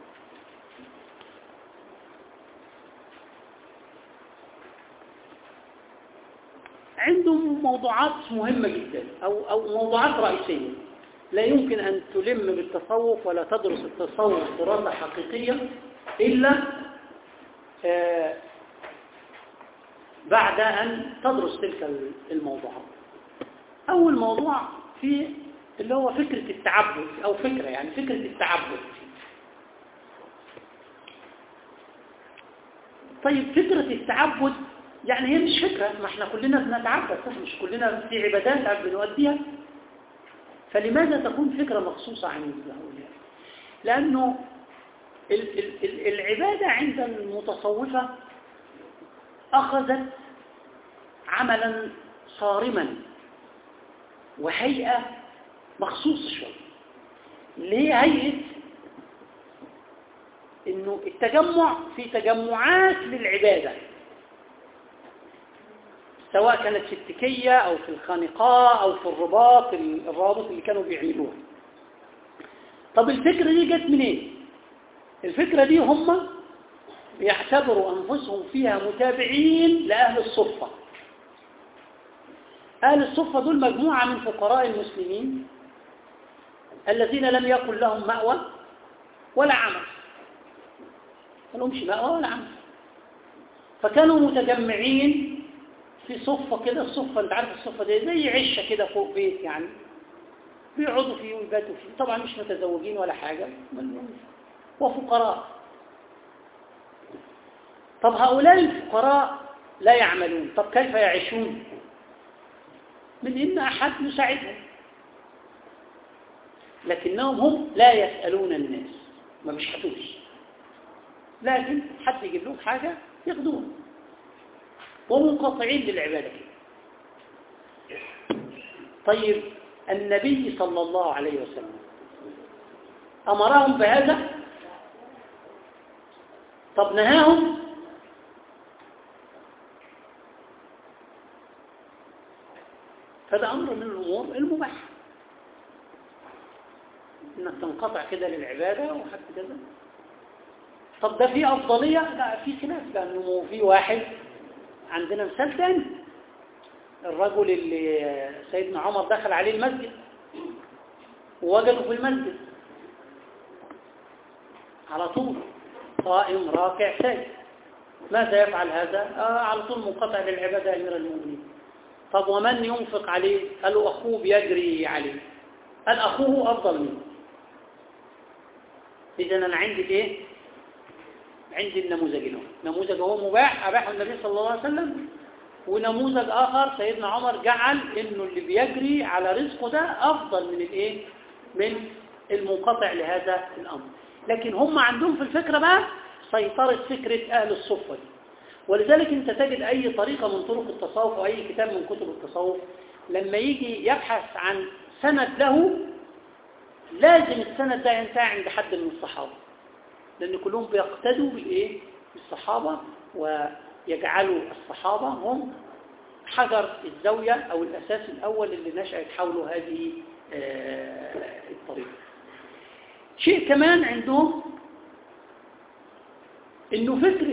عندهم موضوعات مهمة جدا أو, أو موضوعات رئيسية لا يمكن أن تلم بالتصوف ولا تدرس التصوف دراسة حقيقية إلا آه، بعد أن تدرس تلك الموضوعات أول موضوع في اللي هو فكرة التعبد أو فكرة يعني فكرة التعبد طيب فكرة التعبد يعني هي مش فكرة ما احنا كلنا بنتعبد صح مش كلنا في عبادات بنؤديها فلماذا تكون فكرة مخصوصة عن هؤلاء لأنه العبادة عند المتصوفة أخذت عملا صارما وهيئة مخصوصة شوية اللي هي هيئة انه التجمع في تجمعات للعبادة سواء كانت في التكية أو في الخانقاء أو في الرباط الروابط اللي كانوا بيعملوها طب الفكرة دي جت منين؟ الفكرة دي هم يعتبروا أنفسهم فيها متابعين لأهل الصفة أهل الصفة دول مجموعة من فقراء المسلمين الذين لم يكن لهم مأوى ولا عمل ما لهمش مأوى ولا عمل فكانوا متجمعين في صفة كده الصفة انت عارف الصفة دي زي عشة كده فوق بيت يعني بيقعدوا فيه ويباتوا فيه طبعا مش متزوجين ولا حاجة وفقراء طب هؤلاء الفقراء لا يعملون طب كيف يعيشون من إن أحد يساعدهم لكنهم هم لا يسألون الناس ما مش حتوش لكن حد يجيب لهم حاجة ياخدوها ومنقطعين للعبادة كده طيب النبي صلى الله عليه وسلم أمرهم بهذا طب نهاهم فده أمر من الأمور المباح إنك تنقطع كده للعبادة وحتى كده طب ده في أفضلية لا في خلاف لأنه في واحد عندنا مثال ثاني الرجل اللي سيدنا عمر دخل عليه المسجد ووجده في المسجد على طول قائم راكع ساجد ماذا يفعل هذا؟ آه على طول منقطع للعبادة أمير المؤمنين طب ومن ينفق عليه؟ قالوا أخوه بيجري عليه قال أخوه أفضل منه إذا أنا عندي إيه؟ عندي النموذج هنا نموذج هو مباح أباحه النبي صلى الله عليه وسلم ونموذج آخر سيدنا عمر جعل إنه اللي بيجري على رزقه ده أفضل من الإيه؟ من المنقطع لهذا الأمر لكن هم عندهم في الفكرة بقى سيطرة فكرة أهل الصفة دي ولذلك أنت تجد أي طريقة من طرق التصوف أو أي كتاب من كتب التصوف لما يجي يبحث عن سند له لازم السند ده ينتهي عند حد من الصحابة لأن كلهم بيقتدوا بالإيه؟ بالصحابة ويجعلوا الصحابة هم حجر الزاوية أو الأساس الأول اللي نشأت حوله هذه الطريقة شيء كمان عندهم انه فكرة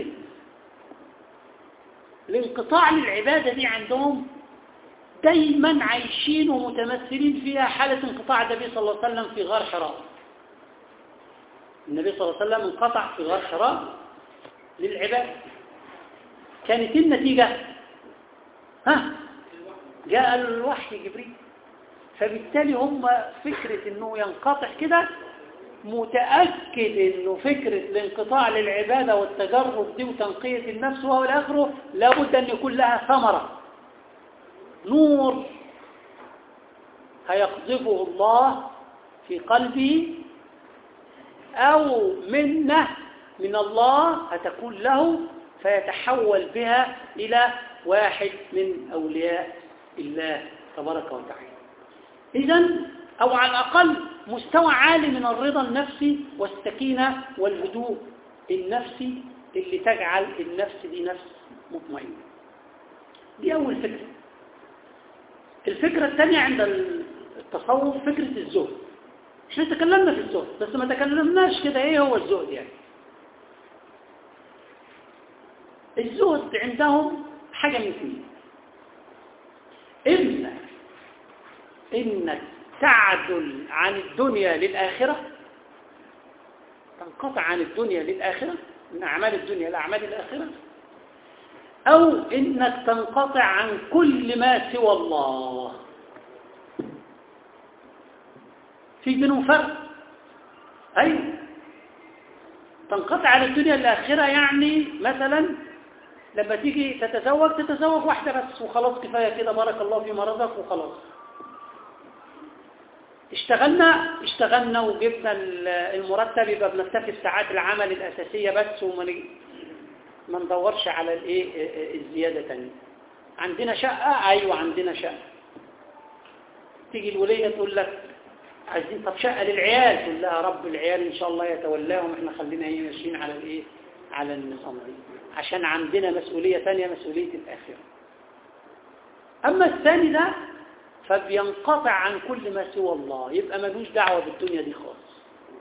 الانقطاع للعبادة دي عندهم دايما عايشين ومتمثلين فيها حالة انقطاع النبي صلى الله عليه وسلم في غار حراء النبي صلى الله عليه وسلم انقطع في غار حراء للعبادة كانت النتيجة ها جاء الوحي جبريل فبالتالي هم فكرة انه ينقطع كده متأكد انه فكرة الانقطاع للعبادة والتجرد دي وتنقية النفس وهو الاخره لابد ان يكون لها ثمرة نور هيقذفه الله في قلبه او منه من الله هتكون له فيتحول بها الى واحد من اولياء الله تبارك وتعالى إذا أو على الأقل مستوى عالي من الرضا النفسي والسكينة والهدوء النفسي اللي تجعل النفس دي نفس مطمئنة دي أول فكرة الفكرة الثانية عند التصوف فكرة الزهد احنا تكلمنا في الزهد بس ما تكلمناش كده ايه هو الزهد يعني الزهد عندهم حاجة من اثنين إما إنك تعدل عن الدنيا للآخرة تنقطع عن الدنيا للآخرة من أعمال الدنيا لأعمال الآخرة أو إنك تنقطع عن كل ما سوى الله في بينهم فرق أيوة تنقطع عن الدنيا للآخرة يعني مثلا لما تيجي تتزوج تتزوج واحدة بس وخلاص كفاية كده بارك الله في مرضك وخلاص اشتغلنا اشتغلنا وجبنا المرتب يبقى بنكتفي بساعات العمل الأساسية بس وما ما ندورش على الايه الزيادة تانية عندنا شقة ايوه عندنا شقة تيجي الولية تقول لك عايزين طب شقة للعيال تقول لها رب العيال ان شاء الله يتولاهم احنا خلينا ايه ماشيين على الايه على النظام دي عشان عندنا مسؤولية ثانية مسؤولية الآخرة أما الثاني ده فبينقطع عن كل ما سوى الله يبقى ملوش دعوة بالدنيا دي خالص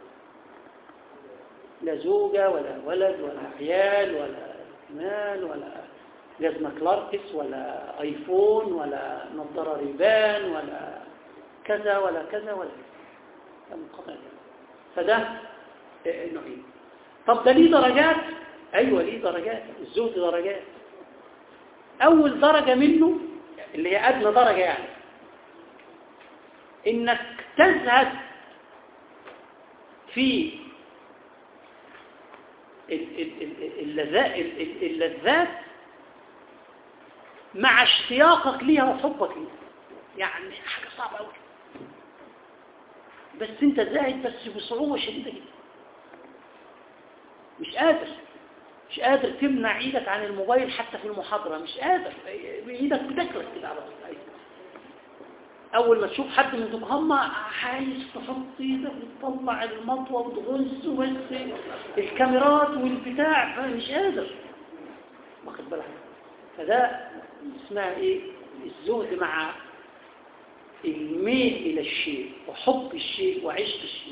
لا زوجة ولا ولد ولا عيال ولا مال ولا جزمة كلاركس ولا ايفون ولا نظارة ريبان ولا كذا ولا كذا ولا كذا منقطع فده نوعين طب ده ليه درجات ايوه ليه درجات الزهد درجات اول درجة منه اللي هي ادنى درجة يعني انك تزهد في اللذات مع اشتياقك ليها وحبك ليها يعني حاجة صعبة قوي بس انت زاهد بس بصعوبة شديدة جدا مش قادر مش قادر تمنع ايدك عن الموبايل حتى في المحاضرة مش قادر ايدك بتكلك كده على طول اول ما تشوف حد من هم عايز تحط ايدك وتطلع المطوه وتغز بس الكاميرات والبتاع مش قادر واخد بالك فده اسمها ايه الزهد مع الميل الى الشيء وحب الشيء وعشق الشيء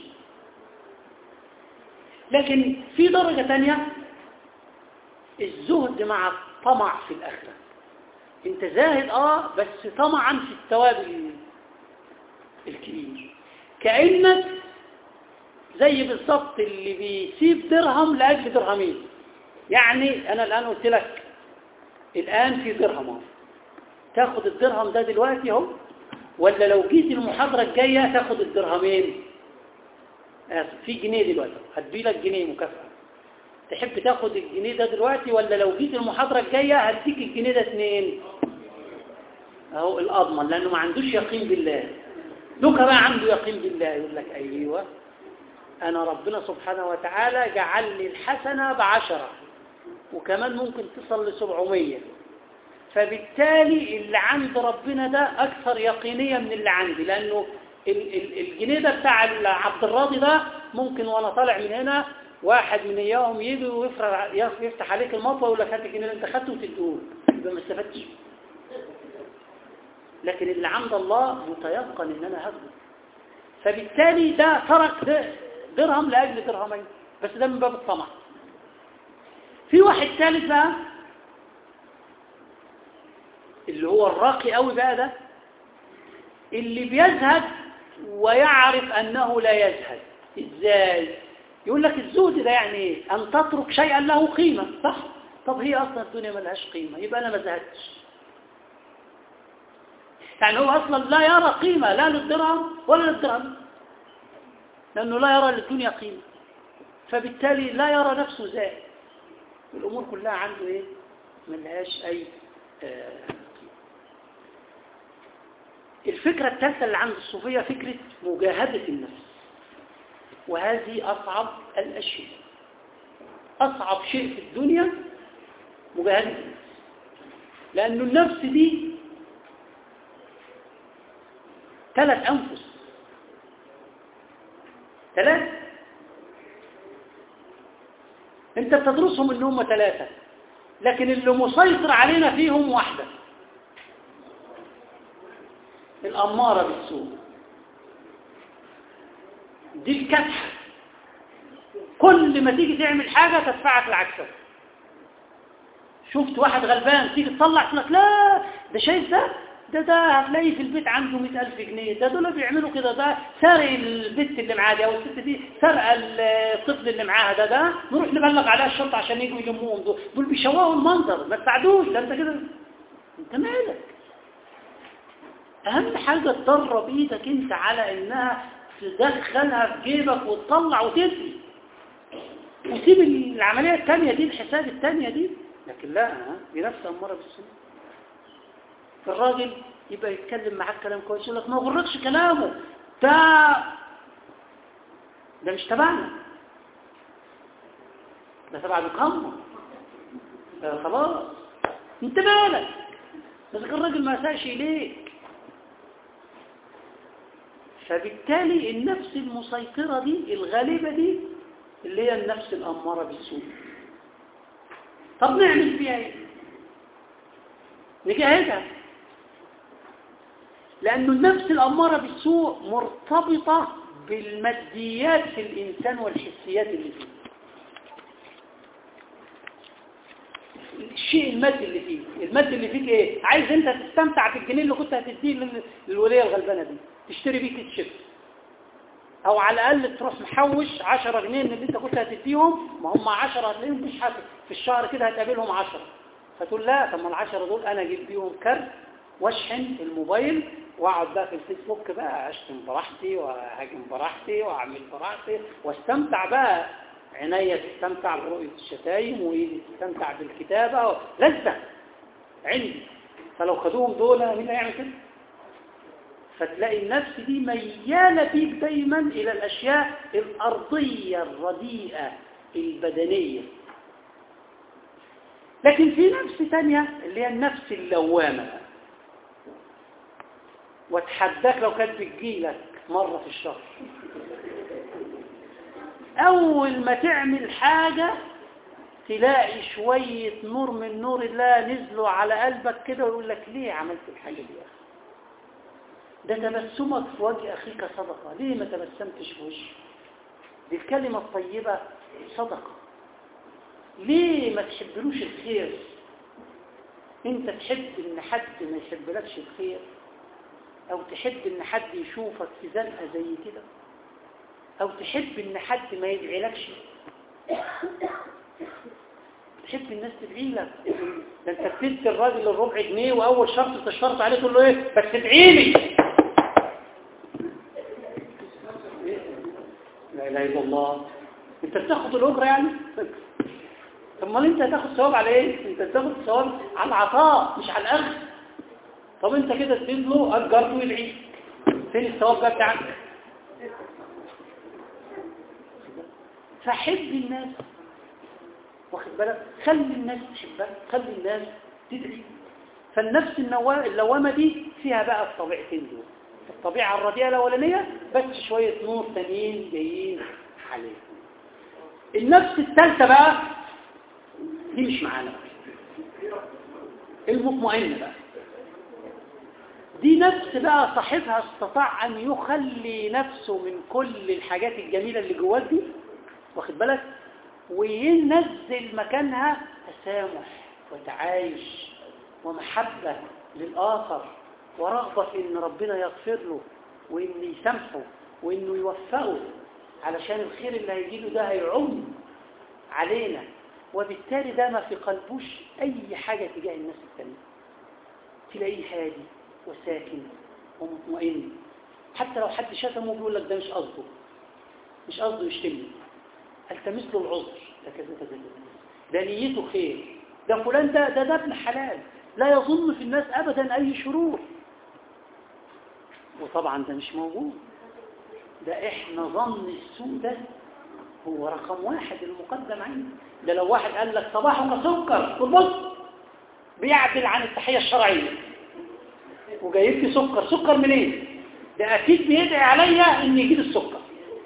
لكن في درجة تانية الزهد مع الطمع في الآخرة انت زاهد اه بس طمعا في الثواب الكبير كأنك زي بالظبط اللي بيسيب درهم لأجل درهمين يعني أنا الآن قلت لك الآن في درهم تاخد الدرهم ده دلوقتي اهو ولا لو جيت المحاضرة الجاية تاخد الدرهمين في جنيه دلوقتي هديلك جنيه مكافأة تحب تاخد الجنيه ده دلوقتي ولا لو جيت المحاضرة الجاية هديك الجنيه ده اثنين اهو الأضمن لأنه ما عندوش يقين بالله دوكا بقى عنده يقين بالله يقول لك أيوة أنا ربنا سبحانه وتعالى جعل لي الحسنة بعشرة وكمان ممكن تصل لسبعمية فبالتالي اللي عند ربنا ده أكثر يقينية من اللي عندي لأنه الجنيه ده بتاع عبد الراضي ده ممكن وأنا طالع من هنا واحد من إياهم يجي ويفتح عليك المطوة ويقول لك هات الجنيه اللي أنت خدته وتديه يبقى ما استفدتش لكن اللي عند الله متيقن ان انا هاخده فبالتالي ده ترك درهم لاجل درهمين بس ده من باب الطمع في واحد ثالث بقى اللي هو الراقي قوي بقى ده اللي بيزهد ويعرف انه لا يزهد ازاي يقول لك الزهد ده يعني ايه ان تترك شيئا له قيمه صح طب هي اصلا الدنيا ملهاش قيمه يبقى انا ما زهدتش يعني هو أصلا لا يرى قيمة لا للدرهم ولا للدرهم لأنه لا يرى للدنيا قيمة فبالتالي لا يرى نفسه زائد الأمور كلها عنده إيه ما لهاش أي آه الفكرة الثالثة اللي عند الصوفية فكرة مجاهدة النفس وهذه أصعب الأشياء أصعب شيء في الدنيا مجاهدة النفس لأن النفس دي ثلاث أنفس ثلاث انت بتدرسهم ان هم ثلاثة لكن اللي مسيطر علينا فيهم واحدة الأمارة بالسوء دي الكتح كل ما تيجي تعمل حاجة تدفعك لعكسك شفت واحد غلبان تيجي تطلع تقول لك لا ده شايف ده ده ده هتلاقي في البيت عنده 100000 جنيه ده دول بيعملوا كده ده سارق البنت اللي معاه دي او الست دي سرق الطفل اللي معاها ده ده نروح نبلغ عليها الشرطه عشان يجوا يلموهم دول دول بيشوهوا المنظر ما تساعدوش ده انت كده انت مالك اهم حاجه تدرب ايدك انت على انها تدخلها في جيبك وتطلع وتدي وسيب العمليه الثانيه دي الحساب الثانيه دي لكن لا دي نفس اماره بالسوء الراجل يبقى يتكلم معاك كلام كويس يقول لك ما غرقش كلامه ده ده مش تبعنا ده تبع القمة ده خلاص انت مالك بس الراجل ما ساش اليك فبالتالي النفس المسيطرة دي الغالبة دي اللي هي النفس الأمارة بالسوء طب نعمل فيها ايه نجاهدها لأنه النفس الأمارة بالسوء مرتبطة بالماديات في الإنسان والحسيات اللي فيه الشيء المادي اللي فيه المادي اللي فيك ايه عايز انت تستمتع بالجنيه اللي كنت هتديه للولية الغلبانة دي تشتري بيه كيس شيبس او على الاقل تروح محوش 10 جنيه من اللي انت كنت هتديهم ما هم 10 هتلاقيهم مش حاجه في الشهر كده هتقابلهم 10 فتقول لا طب ما ال 10 دول انا اجيب بيهم كارت واشحن الموبايل واقعد بقى في الفيسبوك بقى اشتم براحتي واهاجم براحتي واعمل براحتي واستمتع بقى عينيا تستمتع برؤية الشتايم وايدي تستمتع بالكتابة لذة عندي فلو خدوهم دول مين هيعمل كده فتلاقي النفس دي ميالة بيك دايما إلى الأشياء الأرضية الرديئة البدنية لكن في نفس ثانية اللي هي النفس اللوامة واتحداك لو كانت بتجيلك مرة في الشهر أول ما تعمل حاجة تلاقي شوية نور من نور الله نزلوا على قلبك كده ويقول لك ليه عملت الحاجة دي يا أخي ده تبسمك في وجه أخيك صدقة ليه ما تبسمتش في وشه دي الكلمة الطيبة صدقة ليه ما تحبلوش الخير انت تحب ان حد ما يحبلكش الخير او تحب ان حد يشوفك في زنقة زي كده او تحب ان حد ما يدعي لكش تحب الناس تدعي لك ده انت بتدي الراجل الربع جنيه واول شرط تشترط عليه تقول له ايه بس تدعي لي لا اله الا الله انت بتاخد الاجره يعني طب ما انت هتاخد ثواب على ايه انت بتاخد ثواب على العطاء مش على الاخذ طب انت كده تدين له اجرته ويدعي فين الثواب ده بتاعك فحب الناس واخد بالك خلي الناس تحبك خلي الناس تدعي فالنفس اللوامة دي فيها بقى الطبيعتين دول الطبيعة الرديئة الأولانية بس شوية نور تانيين جايين عليه النفس الثالثة بقى دي مش معانا المطمئنة بقى دي نفس بقى صاحبها استطاع أن يخلي نفسه من كل الحاجات الجميلة اللي جواه دي واخد بالك وينزل مكانها تسامح وتعايش ومحبة للآخر ورغبة في ان ربنا يغفر له وان يسامحه وانه يوفقه علشان الخير اللي هيجيله ده هيعم علينا وبالتالي ده ما في قلبوش اي حاجة تجاه الناس التانية تلاقيه هادي وساكن ومطمئن حتى لو حد شتمه بيقول لك ده مش قصده مش قصده يشتمني التمس له العذر ده كذا كذا كذا ده نيته خير ده فلان ده ده ده ابن حلال لا يظن في الناس ابدا اي شرور وطبعا ده مش موجود ده احنا ظن السوء ده هو رقم واحد المقدم عندي ده لو واحد قال لك صباحك سكر قل بص بيعدل عن التحية الشرعية وجايب لي سكر سكر منين ده اكيد بيدعي عليا ان يجيب السكر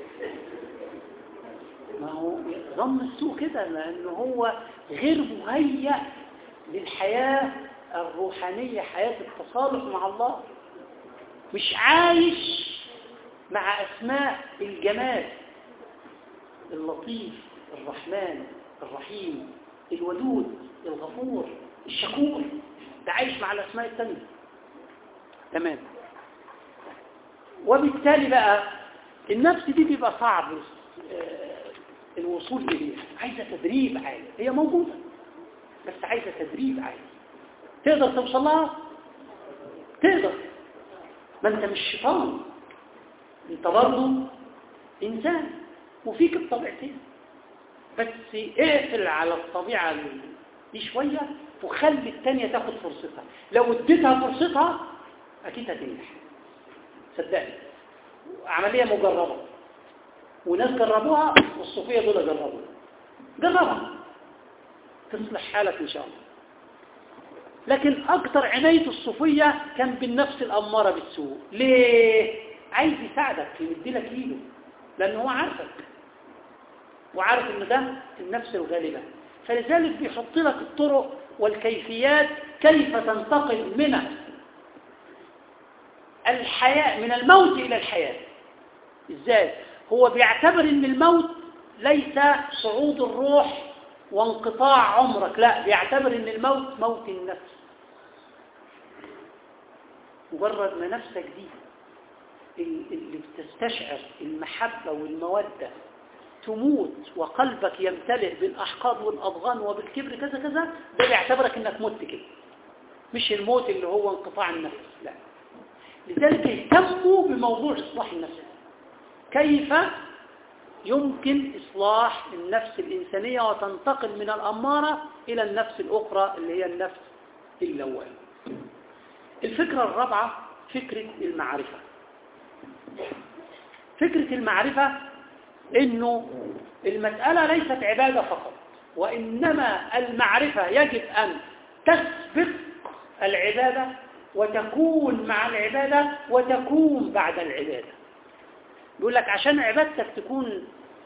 ما هو ظن السوء كده لانه هو غير مهيأ للحياة الروحانية حياة التصالح مع الله مش عايش مع أسماء الجمال اللطيف الرحمن الرحيم الودود الغفور الشكور ده عايش مع الأسماء التانية تمام وبالتالي بقى النفس دي بيبقى صعب آه، الوصول إليها عايزة تدريب عالي هي موجودة بس عايزة تدريب عالي تقدر توصل لها تقدر ما انت مش شيطان انت برضه انسان وفيك الطبيعتين بس اقفل على الطبيعة دي شوية وخلي التانية تاخد فرصتها لو اديتها فرصتها اكيد هتنجح صدقني عملية مجربة وناس جربوها والصوفية دول جربوها جربها تصلح حالك ان شاء الله لكن اكتر عناية الصوفية كان بالنفس الامارة بالسوء ليه عايز يساعدك يمدي لك ايده لان هو عارفك وعارف ان ده النفس الغالبة فلذلك بيحط لك الطرق والكيفيات كيف تنتقل من الحياة من الموت إلى الحياة إزاي؟ هو بيعتبر ان الموت ليس صعود الروح وانقطاع عمرك لا بيعتبر ان الموت موت النفس مجرد ما نفسك دي اللي بتستشعر المحبة والمودة تموت وقلبك يمتلئ بالأحقاد والأضغان وبالكبر كذا كذا ده بيعتبرك انك مت كده مش الموت اللي هو انقطاع النفس لا لذلك اهتموا بموضوع إصلاح النفس كيف يمكن إصلاح النفس الإنسانية وتنتقل من الأمارة إلى النفس الأخرى اللي هي النفس اللوامة الفكرة الرابعة فكرة المعرفة فكرة المعرفة انه المسألة ليست عبادة فقط وإنما المعرفة يجب أن تسبق العبادة وتكون مع العبادة وتكون بعد العبادة يقول لك عشان عبادتك تكون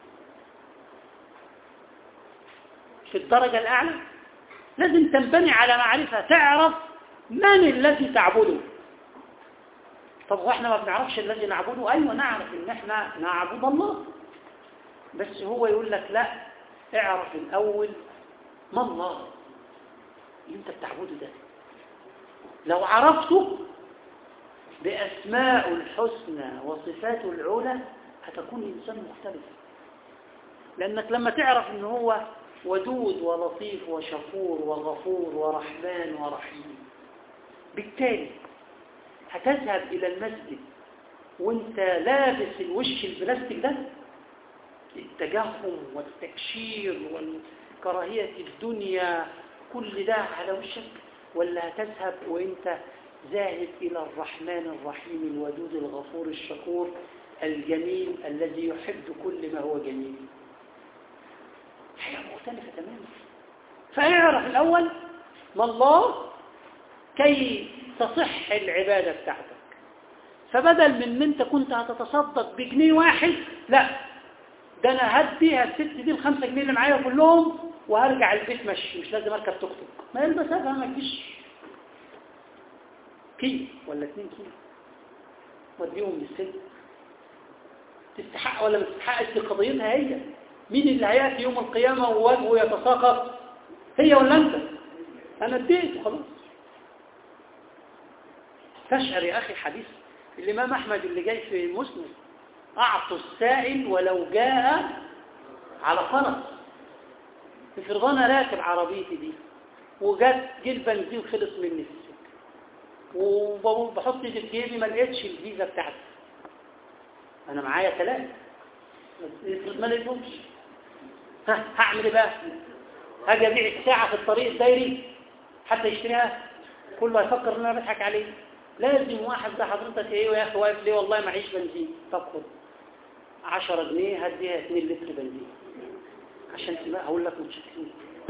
في الدرجة الأعلى لازم تنبني على معرفة تعرف من الذي تعبده طب واحنا ما بنعرفش الذي نعبده ايوه نعرف ان احنا نعبد الله بس هو يقول لك لا اعرف الاول ما الله اللي انت بتعبده ده لو عرفته بأسماء الحسنى وصفاته العلى هتكون إنسان مختلف لأنك لما تعرف أنه هو ودود ولطيف وشكور وغفور ورحمن ورحيم بالتالي هتذهب إلى المسجد وانت لابس الوش البلاستيك ده التجهم والتكشير والكراهية الدنيا كل ده على وشك ولا هتذهب وانت ذاهب إلى الرحمن الرحيم الودود الغفور الشكور الجميل الذي يحب كل ما هو جميل حياة مختلفة تماما فاعرف الأول ما الله كي تصح العبادة بتاعتك فبدل من ان انت كنت هتتصدق بجنيه واحد لا ده انا هدي الست دي الخمسة جنيه اللي معايا كلهم وهرجع البيت مشي مش لازم اركب توك توك ما يلبس هذا ما تجيش كيلو ولا اتنين كيلو وديهم للست تستحق ولا ما تستحقش دي قضيتها هي مين اللي هياتي يوم القيامة ووجهه يتساقط هي ولا انت انا اديت خلاص تشعر يا اخي حديث الامام احمد اللي جاي في مسلم اعطوا السائل ولو جاء على فرس افرض انا راكب عربيتي دي وجت جه البنزين خلص مني في السكه وبحط ايدي في جيبي ما لقيتش الفيزا بتاعتي انا معايا ثلاثه افرض ما لقيتهمش ها هعمل ايه بقى هاجي ابيع الساعه في الطريق الدايري حتى يشتريها كله هيفكر ان انا بضحك عليه لازم واحد ده حضرتك ايه يا اخي واقف ليه والله معيش بنزين طب خد 10 جنيه هديها 2 لتر بنزين عشان تبقى هقول لك متشكرين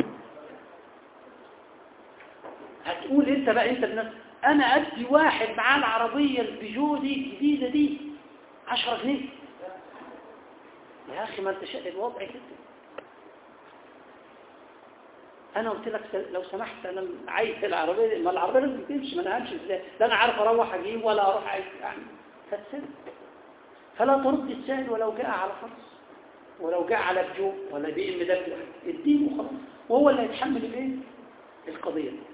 هتقول انت بقى انت بنفسك انا ادي واحد معاه العربية البيجو دي الجديدة دي 10 جنيه يا اخي ما انت شايف الوضع كده انا قلت لك لو سمحت انا عايز العربيه ما العربيه لازم تمشي ما انا همشي ازاي لا انا عارف اروح اجيب ولا اروح عايز يعني فتسد فلا ترد السائل ولو جاء على فرس ولو جاء على بجو ولا بي ام دبليو اديله خلاص وهو اللي هيتحمل الايه القضيه دي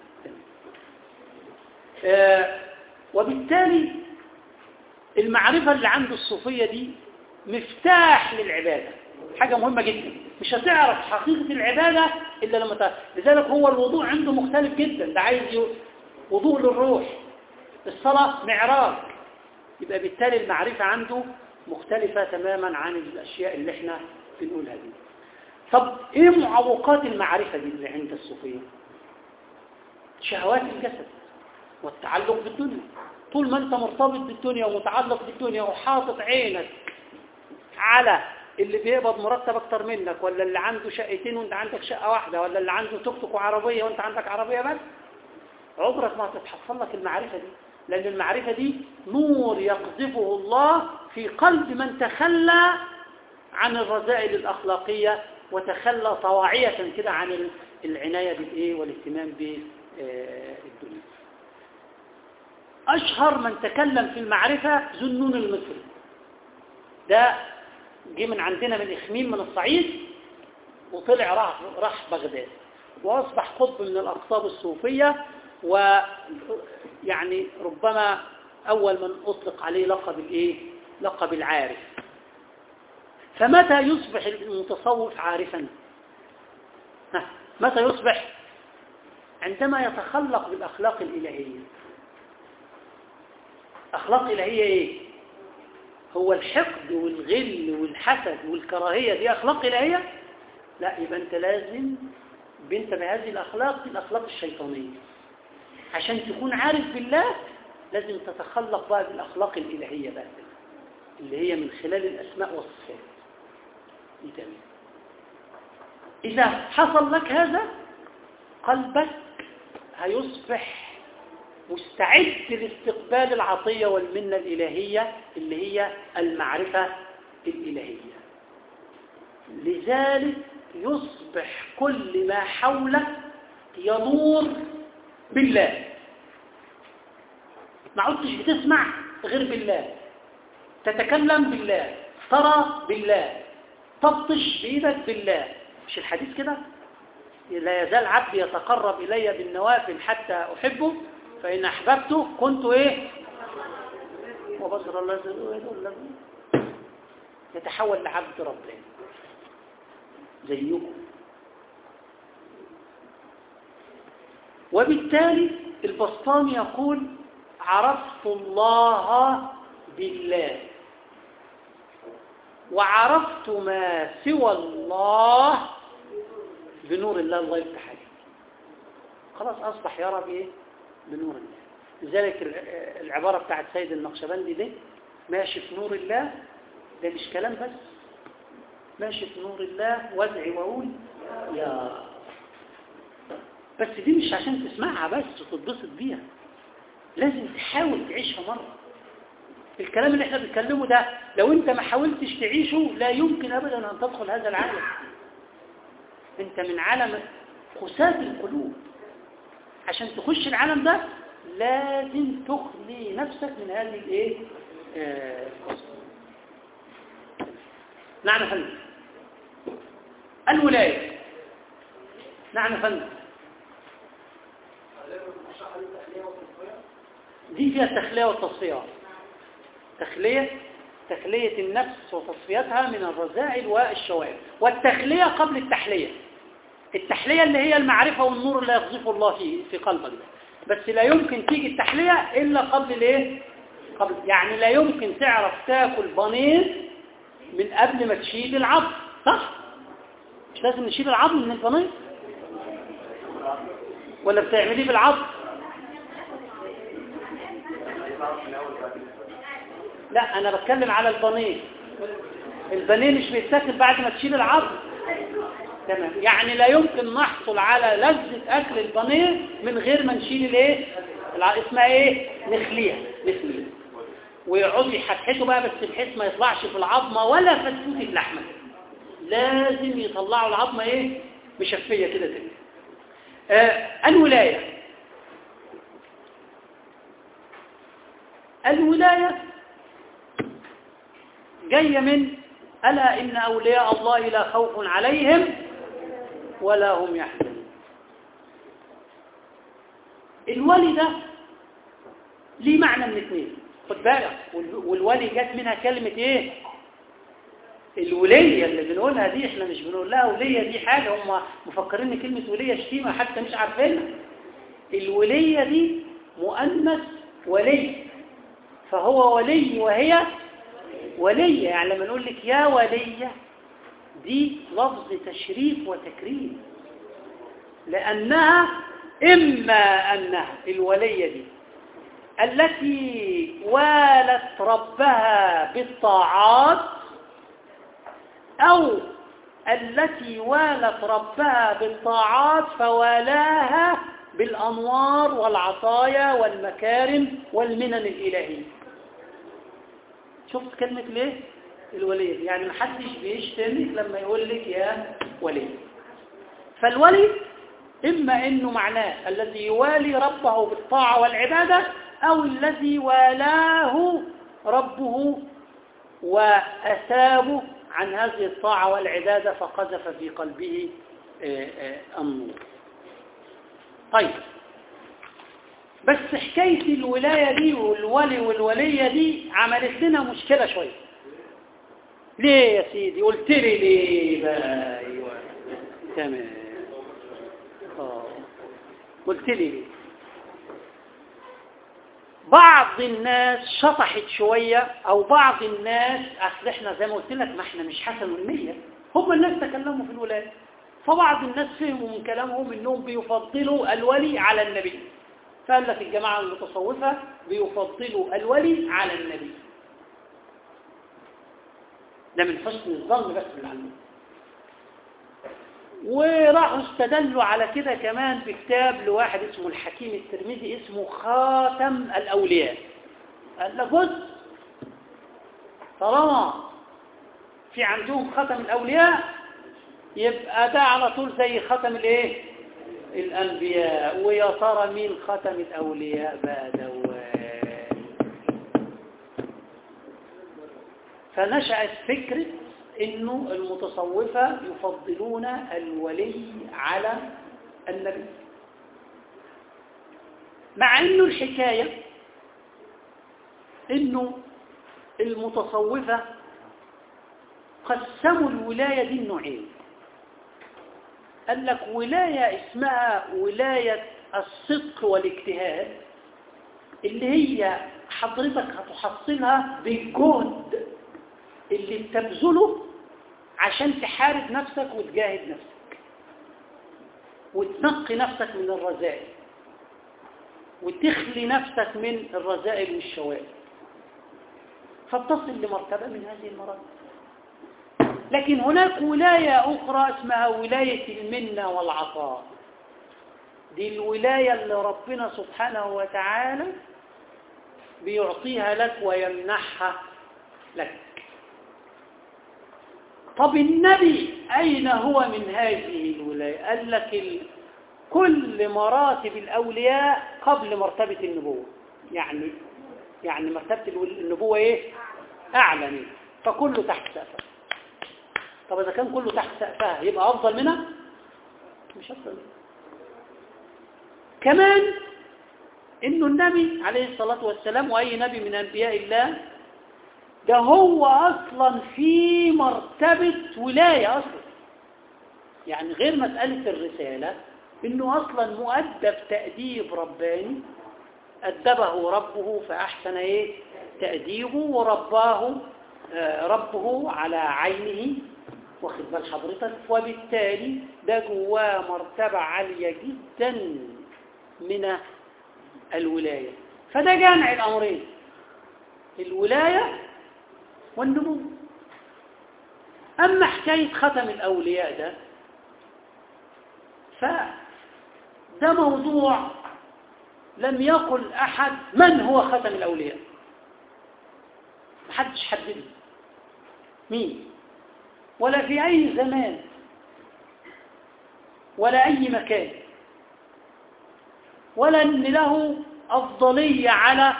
آه وبالتالي المعرفة اللي عند الصوفية دي مفتاح للعبادة حاجة مهمة جدا مش هتعرف حقيقة العبادة إلا لما تعرف لذلك هو الوضوء عنده مختلف جدا ده عايز وضوء للروح الصلاة معراج يبقى بالتالي المعرفة عنده مختلفة تماما عن الأشياء اللي احنا بنقولها دي طب ايه معوقات المعرفة دي اللي عند الصوفية شهوات الجسد والتعلق بالدنيا طول ما انت مرتبط بالدنيا ومتعلق بالدنيا وحاطط عينك على اللي بيقبض مرتب اكتر منك ولا اللي عنده شقتين وانت عندك شقة واحدة ولا اللي عنده توك توك وعربية وانت عندك عربية بس عمرك ما هتتحصل لك المعرفة دي لأن المعرفة دي نور يقذفه الله في قلب من تخلى عن الرذائل الأخلاقية وتخلى طواعية كده عن العناية بالإيه والاهتمام بالدنيا أشهر من تكلم في المعرفة ذنون المصري ده جه من عندنا من إخميم من الصعيد وطلع راح, راح بغداد وأصبح قطب من الأقطاب الصوفية ويعني ربما أول من أطلق عليه لقب الإيه؟ لقب العارف فمتى يصبح المتصوف عارفا متى يصبح عندما يتخلق بالأخلاق الإلهية أخلاق إلهية إيه هو الحقد والغل والحسد والكراهية دي أخلاق إلهية لا يبقى أنت لازم بنت بهذه الأخلاق دي الأخلاق الشيطانية عشان تكون عارف بالله لازم تتخلق بقى بالأخلاق الإلهية بقى اللي هي من خلال الأسماء والصفات دي تمام إذا حصل لك هذا قلبك هيصبح مستعد لاستقبال العطية والمنة الإلهية اللي هي المعرفة الإلهية لذلك يصبح كل ما حولك يدور بالله ما عدتش بتسمع غير بالله تتكلم بالله ترى بالله تبطش بإيدك بالله مش الحديث كده لا يزال عبدي يتقرب إلي بالنوافل حتى أحبه فإن أحببته كنت إيه وبصر الله الذي يتحول لعبد ربنا زيكم وبالتالي البسطامي يقول عرفت الله بالله وعرفت ما سوى الله بنور الله الله يفتح عليه خلاص أصبح يرى بإيه بنور الله لذلك العبارة بتاعت سيد النقشبندي دي ماشي في نور الله ده مش كلام بس ماشي في نور الله وادعي واقول يا بس دي مش عشان تسمعها بس وتتبسط بيها لازم تحاول تعيشها مرة الكلام اللي احنا بنتكلمه ده لو انت ما حاولتش تعيشه لا يمكن ابدا ان تدخل هذا العالم انت من عالم خساة القلوب عشان تخش العالم ده لازم تخلي نفسك من هذه الايه آه نعم يا فندم الولاية نعم يا فندم دي فيها التخلية والتصفية تخلية تخلية النفس وتصفيتها من الرذائل والشوائب والتخلية قبل التحلية التحلية اللي هي المعرفة والنور اللي يقذفه الله في في قلبك بس لا يمكن تيجي التحلية إلا قبل الايه قبل يعني لا يمكن تعرف تاكل بانيه من قبل ما تشيل العظم صح مش لازم نشيل العظم من البانيه ولا بتعمليه بالعظم لا انا بتكلم على البانيه البانيه مش بيتاكل بعد ما تشيل العظم تمام يعني لا يمكن نحصل على لذة اكل البانيه من غير ما نشيل الايه اسمها ايه نخليها نخليها ويقعدوا يحتحتوا بقى بس بحيث ما يطلعش في العظمة ولا فتفوت اللحمة لازم يطلعوا العظمة ايه مشفية كده تاني آه الولاية الولاية جاية من ألا إن أولياء الله لا خوف عليهم ولا هم يحزنون الولي ده ليه معنى من اثنين خد بالك والولي جت منها كلمة ايه الولية اللي بنقولها دي احنا مش بنقول لها ولية دي حاجة هم مفكرين ان كلمة ولية شتيمة حتى مش عارفينها الولية دي مؤنث ولي فهو ولي وهي ولية يعني لما نقول لك يا ولية دي لفظ تشريف وتكريم لأنها إما أنها الولية دي التي والت ربها بالطاعات أو التي والت ربها بالطاعات فوالاها بالأنوار والعطايا والمكارم والمنن الإلهية شفت كلمة ليه؟ الولي يعني محدش بيشتمك لما يقول لك يا ولي فالولي إما إنه معناه الذي يوالي ربه بالطاعة والعبادة أو الذي والاه ربه وأثابه عن هذه الطاعة والعبادة فقذف في قلبه النور طيب بس حكاية الولاية دي والولي والولية دي عملت لنا مشكلة شوية ليه يا سيدي قلت لي ليه بقى ايوه تمام اه قلت لي ليه بعض الناس شطحت شوية او بعض الناس اصل احنا زي ما قلت لك ما احنا مش حسن النية هم الناس تكلموا في الولاية فبعض الناس فهموا من كلامهم انهم بيفضلوا الولي على النبي فقال لك الجماعة المتصوفة بيفضلوا الولي على النبي ده من حسن الظن بس اللي عندهم وراحوا استدلوا على كده كمان بكتاب لواحد اسمه الحكيم الترمذي اسمه خاتم الأولياء قال لك بص طالما في عندهم ختم الأولياء يبقى ده على طول زي ختم الايه الأنبياء ويا ترى مين ختم الأولياء بقى دوان فنشأت فكرة انه المتصوفة يفضلون الولي على النبي مع انه الحكاية انه المتصوفة قسموا الولاية دي النوعين قال لك ولاية اسمها ولاية الصدق والاجتهاد اللي هي حضرتك هتحصلها بالجهد اللي بتبذله عشان تحارب نفسك وتجاهد نفسك وتنقي نفسك من الرذائل وتخلي نفسك من الرذائل والشوائب فبتصل لمرتبة من هذه المراتب لكن هناك ولاية أخرى اسمها ولاية المنة والعطاء دي الولاية اللي ربنا سبحانه وتعالى بيعطيها لك ويمنحها لك طب النبي أين هو من هذه الولاية قال لك ال... كل مراتب الأولياء قبل مرتبة النبوة يعني يعني مرتبة النبوة إيه أعلى منه فكله تحت سقفها طب إذا كان كله تحت سقفها يبقى أفضل منها مش أفضل منها كمان إنه النبي عليه الصلاة والسلام وأي نبي من أنبياء الله ده هو أصلا في مرتبة ولاية أصلا يعني غير مسألة الرسالة إنه أصلا مؤدب تأديب رباني أدبه ربه فأحسن إيه تأديبه ورباه ربه على عينه واخد بال حضرتك وبالتالي ده جواه مرتبة عالية جدا من الولاية فده جامع الأمرين الولاية والنبوة أما حكاية ختم الأولياء ده فده موضوع لم يقل أحد من هو ختم الأولياء محدش حدده مين ولا في أي زمان ولا أي مكان ولا ان له افضليه على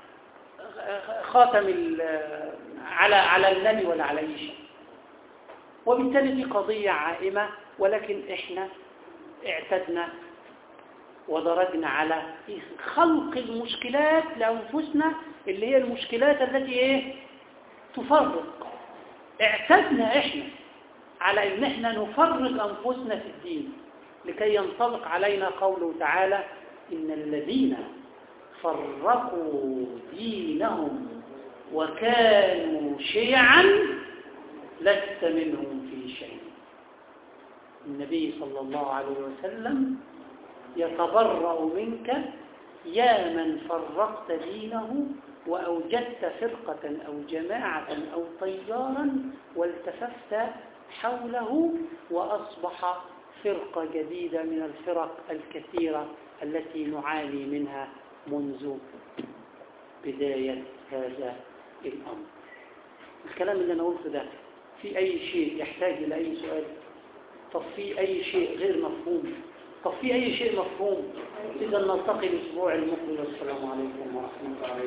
خاتم على على النبي ولا على اي شيء وبالتالي دي قضيه عائمه ولكن احنا اعتدنا ودرجنا على خلق المشكلات لانفسنا اللي هي المشكلات التي ايه تفرق اعتدنا احنا على ان احنا نفرق انفسنا في الدين لكي ينطبق علينا قوله تعالى ان الذين فرقوا دينهم وكانوا شيعا لست منهم في شيء النبي صلى الله عليه وسلم يتبرأ منك يا من فرقت دينه وأوجدت فرقة أو جماعة أو طيارا والتففت حوله وأصبح فرقة جديدة من الفرق الكثيرة التي نعاني منها منذ بداية هذا الأمر الكلام اللي أنا قلته ده في أي شيء يحتاج إلى أي سؤال طب في أي شيء غير مفهوم طب في أي شيء مفهوم إذا نلتقي الأسبوع المقبل والسلام عليكم ورحمة الله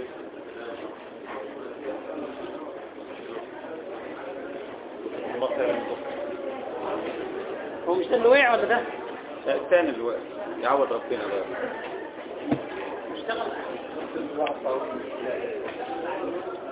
هو مش ده اللي وقع ولا ده؟ الثاني اللي وقع يعوض ربنا بقى اشتغل